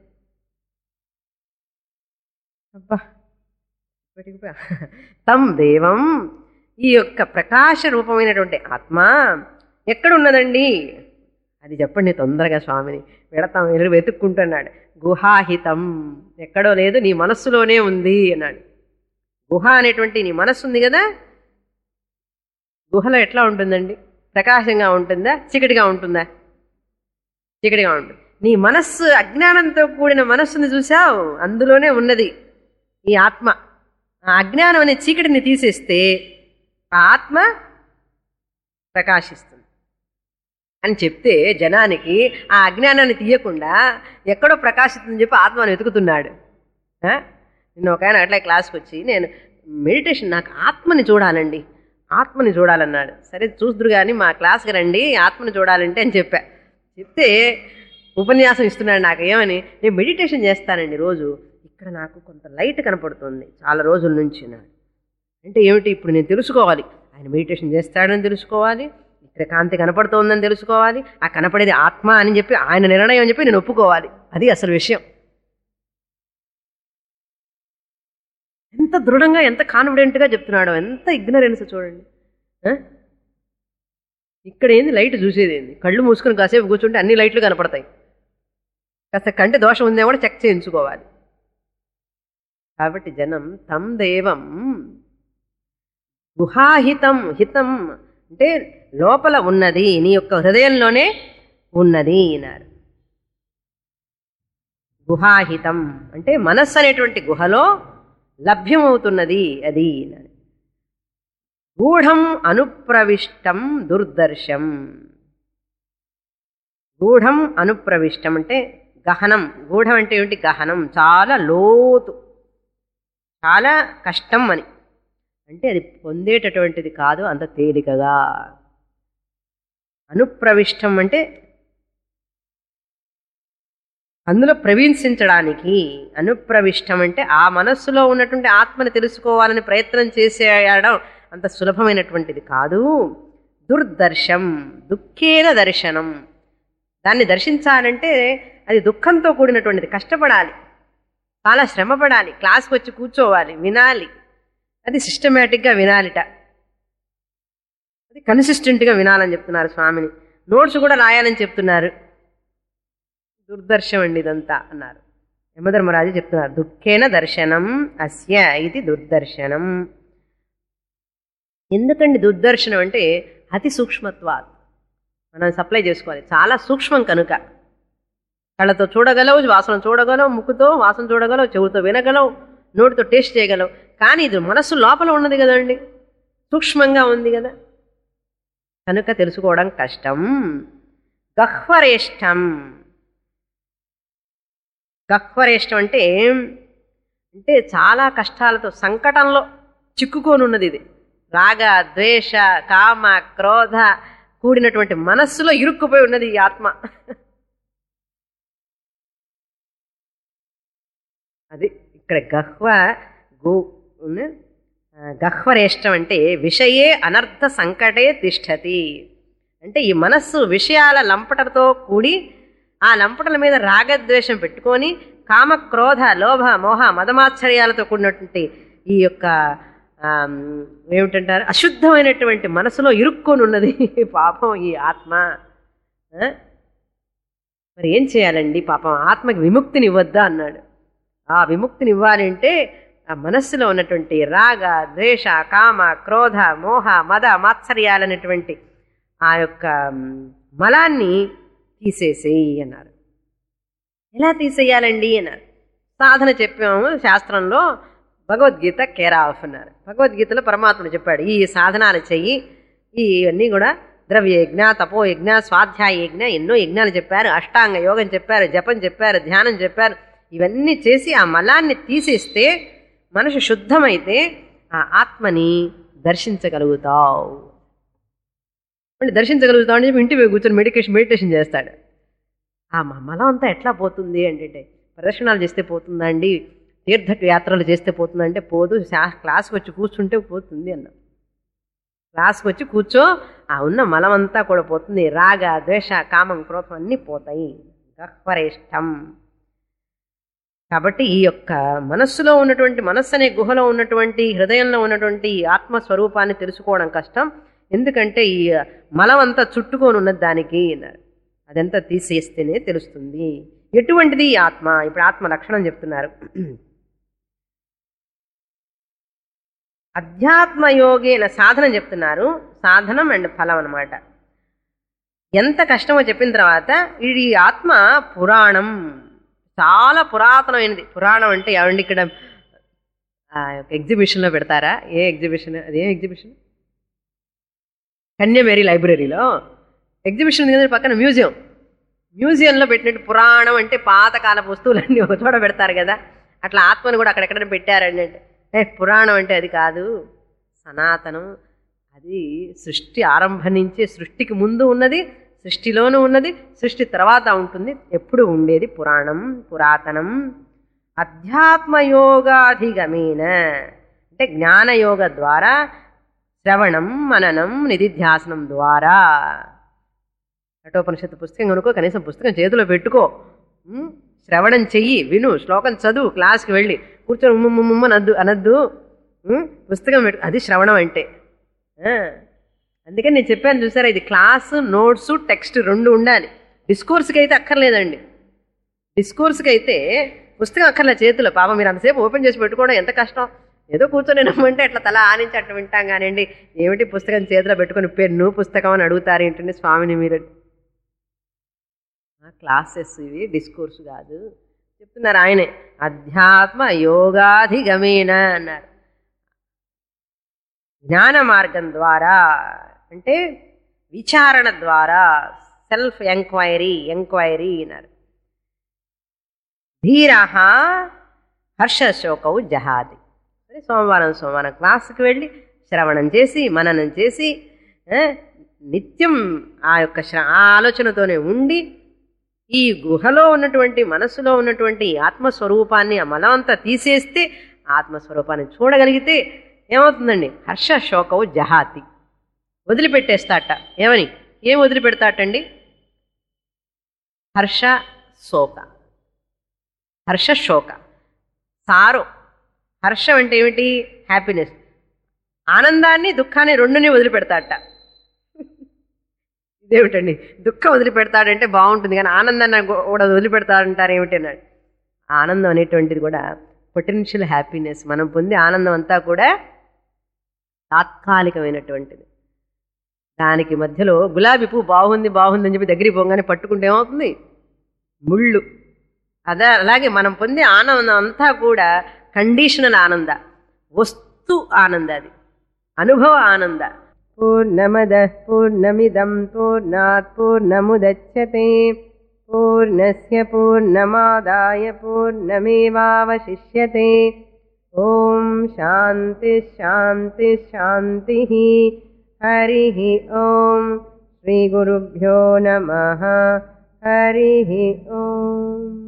అబ్బా ఇప్పటికి పో- తం దేవం ఈ యొక్క ప్రకాశ రూపమైనటువంటి ఆత్మ ఎక్కడున్నదండి అది చెప్పండి తొందరగా స్వామిని వెళతాం ఎదురు వెతుక్కుంటున్నాడు గుహాహితం ఎక్కడో లేదు నీ మనస్సులోనే ఉంది అన్నాడు గుహ అనేటువంటి నీ మనస్సు ఉంది కదా గుహలో ఎట్లా ఉంటుందండి ప్రకాశంగా ఉంటుందా చీకటిగా ఉంటుందా చీకటిగా ఉంటుంది నీ మనస్సు అజ్ఞానంతో కూడిన మనస్సుని చూసావు అందులోనే ఉన్నది ఈ ఆత్మ ఆ అజ్ఞానం అనే చీకటిని తీసేస్తే ఆ ఆత్మ ప్రకాశిస్తుంది అని చెప్తే జనానికి ఆ అజ్ఞానాన్ని తీయకుండా ఎక్కడో ప్రకాశిస్తుందని చెప్పి ఆత్మను వెతుకుతున్నాడు ఆ? నిన్న ఒక ఆయన అట్లా క్లాస్కి వచ్చి నేను మెడిటేషన్ నాకు ఆత్మని చూడాలండి ఆత్మని చూడాలన్నాడు సరే చూస్తురు కానీ మా క్లాస్కి రండి ఆత్మని చూడాలంటే అని చెప్పా చెప్తే ఉపన్యాసం ఇస్తున్నాడు నాకు ఏమని నేను మెడిటేషన్ చేస్తానండి రోజు ఇక్కడ నాకు కొంత లైట్ కనపడుతుంది చాలా రోజుల నుంచి నాకు అంటే ఏమిటి ఇప్పుడు నేను తెలుసుకోవాలి ఆయన మెడిటేషన్ చేస్తాడని తెలుసుకోవాలి ఇక్కడ కాంతి కనపడుతోందని తెలుసుకోవాలి ఆ కనపడేది ఆత్మ అని చెప్పి ఆయన నిర్ణయం అని చెప్పి నేను ఒప్పుకోవాలి అది అసలు విషయం ఎంత దృఢంగా ఎంత కాన్ఫిడెంట్గా చెప్తున్నాడో ఎంత ఇగ్నరెన్స్ చూడండి ఆ? ఇక్కడ ఏంది లైట్ చూసేది ఏంది కళ్ళు మూసుకొని కాసేపు కూర్చుంటే అన్ని లైట్లు కనపడతాయి కాస్త కంటి దోషం ఉందే కూడా చెక్ చేయించుకోవాలి కాబట్టి జనం తం దేవం గుహాహితం హితం అంటే లోపల ఉన్నది నీ యొక్క హృదయంలోనే ఉన్నది అన్నారు గుహాహితం అంటే మనస్సు అనేటువంటి గుహలో లభ్యమవుతున్నది అది అన్నారు గూఢం అనుప్రవిష్టం దుర్దర్శం గూఢం అనుప్రవిష్టం అంటే గహనం గూఢం అంటే ఏమిటి గహనం చాలా లోతు చాలా కష్టం అని అంటే అది పొందేటటువంటిది కాదు అంత తేలికగా అనుప్రవిష్టం అంటే అందులో ప్రవేశించడానికి అనుప్రవిష్టం అంటే ఆ మనస్సులో ఉన్నటువంటి ఆత్మని తెలుసుకోవాలని ప్రయత్నం చేసేయడం అంత సులభమైనటువంటిది కాదు దుర్దర్శం దుఃఖేన దర్శనం దాన్ని దర్శించాలంటే అది దుఃఖంతో కూడినటువంటిది కష్టపడాలి చాలా శ్రమపడాలి క్లాస్కి వచ్చి కూర్చోవాలి వినాలి అది సిస్టమేటిక్గా వినాలిట అది కన్సిస్టెంట్గా వినాలని చెప్తున్నారు స్వామిని నోట్స్ కూడా రాయాలని చెప్తున్నారు దుర్దర్శం అండి ఇదంతా అన్నారు యమధర్మరాజు చెప్తున్నారు దుఃఖేన దర్శనం అస్య ఇది దుర్దర్శనం ఎందుకండి దుర్దర్శనం అంటే అతి సూక్ష్మత్వాత్ మనం సప్లై చేసుకోవాలి చాలా సూక్ష్మం కనుక కళ్ళతో చూడగలవు వాసన చూడగలవు ముక్కుతో వాసన చూడగలవు చెవుతో వినగలవు నోటితో టేస్ట్ చేయగలవు కానీ ఇది మనస్సు లోపల ఉన్నది కదండి సూక్ష్మంగా ఉంది కదా కనుక తెలుసుకోవడం కష్టం గహ్వరేష్టం గహ్వరేష్టం అంటే అంటే చాలా కష్టాలతో సంకటంలో చిక్కుకొని ఉన్నది ఇది రాగ ద్వేష కామ క్రోధ కూడినటువంటి మనస్సులో ఇరుక్కుపోయి ఉన్నది ఈ ఆత్మ అది ఇక్కడ గహ్వ గు ఉన్న- ఆ, గహ్వరేష్టం అంటే విషయే అనర్థ సంకటే తిష్టతి అంటే ఈ మనస్సు విషయాల లంపటతో కూడి ఆ లంపటల మీద రాగద్వేషం పెట్టుకొని కామ క్రోధ లోభ మోహ మదమాశ్చర్యాలతో కూడినటువంటి ఈ యొక్క ఆమ్, ఏమిటంటారు అశుద్ధమైనటువంటి మనసులో ఇరుక్కొని ఉన్నది పాపం ఈ ఆత్మ ఆ? మరి ఏం చేయాలండి పాపం ఆత్మకి విముక్తిని ఇవ్వద్దా అన్నాడు ఆ విముక్తిని ఇవ్వాలి అంటే ఆ మనస్సులో ఉన్నటువంటి రాగ ద్వేష కామ క్రోధ మోహ మద మాత్సర్యాలనేటువంటి ఆ యొక్క మ్, మలాన్ని తీసేసేయి అన్నారు ఎలా తీసేయాలండి అన్నారు సాధన చెప్పాము శాస్త్రంలో భగవద్గీత కేరా ఆఫ్ అన్నారు భగవద్గీతలో పరమాత్ముడు చెప్పాడు ఈ సాధనాలు చెయ్యి ఇవన్నీ కూడా ద్రవ్యయజ్ఞ తపోయజ్ఞ స్వాధ్యాయ యజ్ఞ ఎన్నో యజ్ఞాలు చెప్పారు అష్టాంగ యోగం చెప్పారు జపం చెప్పారు ధ్యానం చెప్పారు ఇవన్నీ చేసి ఆ మలాన్ని తీసేస్తే మనసు శుద్ధమైతే ఆ ఆత్మని దర్శించగలుగుతావు మళ్ళీ దర్శించగలుగుతావు అని చెప్పి ఇంటికి పోయి కూర్చొని మెడికేషన్ మెడిటేషన్ చేస్తాడు ఆ మ- మలం అంతా ఎట్లా పోతుంది అంటే ప్రదర్శనలు చేస్తే పోతుందా అండి తీర్థ యాత్రలు చేస్తే పోతుందంటే పోదు శా క్లాస్కి వచ్చి కూర్చుంటే పోతుంది అన్న క్లాస్కి వచ్చి కూర్చో ఆ ఉన్న మలమంతా కూడా పోతుంది రాగ ద్వేష కామం క్రోధం అన్నీ పోతాయి గహ్వరేష్టం కాబట్టి ఈ యొక్క మనస్సులో ఉన్నటువంటి మనస్సు అనే గుహలో ఉన్నటువంటి హృదయంలో ఉన్నటువంటి ఈ ఆత్మస్వరూపాన్ని తెలుసుకోవడం కష్టం ఎందుకంటే ఈ మలం అంతా చుట్టుకొని ఉన్నది దానికి అన్నారు అదంతా తీసేస్తేనే తెలుస్తుంది ఎటువంటిది ఈ ఆత్మ ఇప్పుడు ఆత్మ లక్షణం చెప్తున్నారు అధ్యాత్మయోగేన సాధనం చెప్తున్నారు సాధనం అండ్ ఫలం అన్నమాట ఎంత కష్టమో చెప్పిన తర్వాత ఇది ఆత్మ పురాణం చాలా పురాతనమైనది పురాణం అంటే ఏమండి ఇక్కడ ఆ, ఒక ఎగ్జిబిషన్లో పెడతారా ఏ ఎగ్జిబిషన్ అది ఏ ఎగ్జిబిషన్ కన్యామేరీ లైబ్రరీలో ఎగ్జిబిషన్ ఉంది కదా పక్కన మ్యూజియం మ్యూజియంలో పెట్టినట్టు పురాణం అంటే పాతకాల వస్తువులన్నీ ఒక చోట పెడతారు కదా అట్లా ఆత్మను కూడా అక్కడెక్కడ పెట్టారండి అంటే ఏ పురాణం అంటే అది కాదు సనాతనం అది సృష్టి ఆరంభం నుంచే సృష్టికి ముందు ఉన్నది సృష్టిలోనూ ఉన్నది సృష్టి తర్వాత ఉంటుంది ఎప్పుడు ఉండేది పురాణం పురాతనం అధ్యాత్మయోగాధిగమేన అంటే జ్ఞానయోగ ద్వారా శ్రవణం మననం నిధిధ్యాసనం ద్వారా కఠోపనిషత్తు పుస్తకం కనుకో కనీసం పుస్తకం చేతిలో పెట్టుకో ఉమ్, శ్రవణం చెయ్యి విను శ్లోకం చదువు క్లాస్కి వెళ్ళి కూర్చొని ఉమ్మ అనద్దు అనద్దు ఉమ్, పుస్తకం పెట్టు అది శ్రవణం అంటే ఆ, అందుకని నేను చెప్పాను చూసారా ఇది క్లాసు నోట్స్ టెక్స్ట్ రెండు ఉండాలి డిస్కోర్స్కి అయితే అక్కర్లేదండి డిస్కోర్స్కి అయితే పుస్తకం అక్కర్లే చేతిలో పాపం మీరు అంతసేపు ఓపెన్ చేసి పెట్టుకోవడం ఎంత కష్టం ఏదో కూర్చొని నమ్మంటే అట్లా తల ఆనించి అట్లా వింటాం కానివ్వండి ఏమిటి పుస్తకం చేతిలో పెట్టుకొని పెన్ను పుస్తకం అని అడుగుతారు ఏంటంటే స్వామిని మీరు క్లాసెస్ ఇవి డిస్కోర్స్ కాదు చెప్తున్నారు ఆయనే అధ్యాత్మ యోగాధిగమేన అన్నారు జ్ఞాన మార్గం ద్వారా అంటే విచారణ ద్వారా సెల్ఫ్ ఎంక్వైరీ ఎంక్వైరీ అన్నారు ధీర హర్షశోకౌ జహాది సరే సోమవారం సోమవారం క్లాసుకి వెళ్ళి శ్రవణం చేసి మననం చేసి ఆ, నిత్యం ఆ యొక్క శ్ర ఆ ఆలోచనతోనే ఉండి ఈ గుహలో ఉన్నటువంటి మనస్సులో ఉన్నటువంటి ఈ ఆత్మస్వరూపాన్ని ఆ మలమంతా తీసేస్తే ఆత్మస్వరూపాన్ని చూడగలిగితే ఏమవుతుందండి హర్ష శోకవు జహాతి వదిలిపెట్టేస్తాట ఏమని ఏం వదిలిపెడతాటండి హర్ష శోక హర్ష శోక సారు హర్షం అంటే ఏమిటి హ్యాపీనెస్ ఆనందాన్ని దుఃఖాన్ని రెండుని వదిలిపెడతాట ఇదేమిటండి దుఃఖం వదిలిపెడతాడంటే బాగుంటుంది కానీ ఆనందాన్ని కూడా వదిలిపెడతాడంటారు ఏమిటన్నాడు ఆనందం అనేటువంటిది కూడా పొటెన్షియల్ హ్యాపీనెస్ మనం పొందే ఆనందం అంతా కూడా తాత్కాలికమైనటువంటిది దానికి మధ్యలో గులాబీ పువ్వు బాగుంది బాగుంది అని చెప్పి దగ్గరికి పోగానే పట్టుకుంటే ఏమవుతుంది ముళ్ళు అదే అలాగే మనం పొందే ఆనందం అంతా కూడా కండిషనల్ ఆనంద వస్తు ఆనంద అది అనుభవ ఆనంద పూర్ణమద పూర్ణమిదం పూర్ణాత్ పూర్ణముదచ్చతే పూర్ణస్య పూర్ణమాదాయ పూర్ణమేవావశిష్యతే ఓం శాంతి శాంతి శాంతి హరి ఓం శ్రీ గురుభ్యో నమ హరి ఓం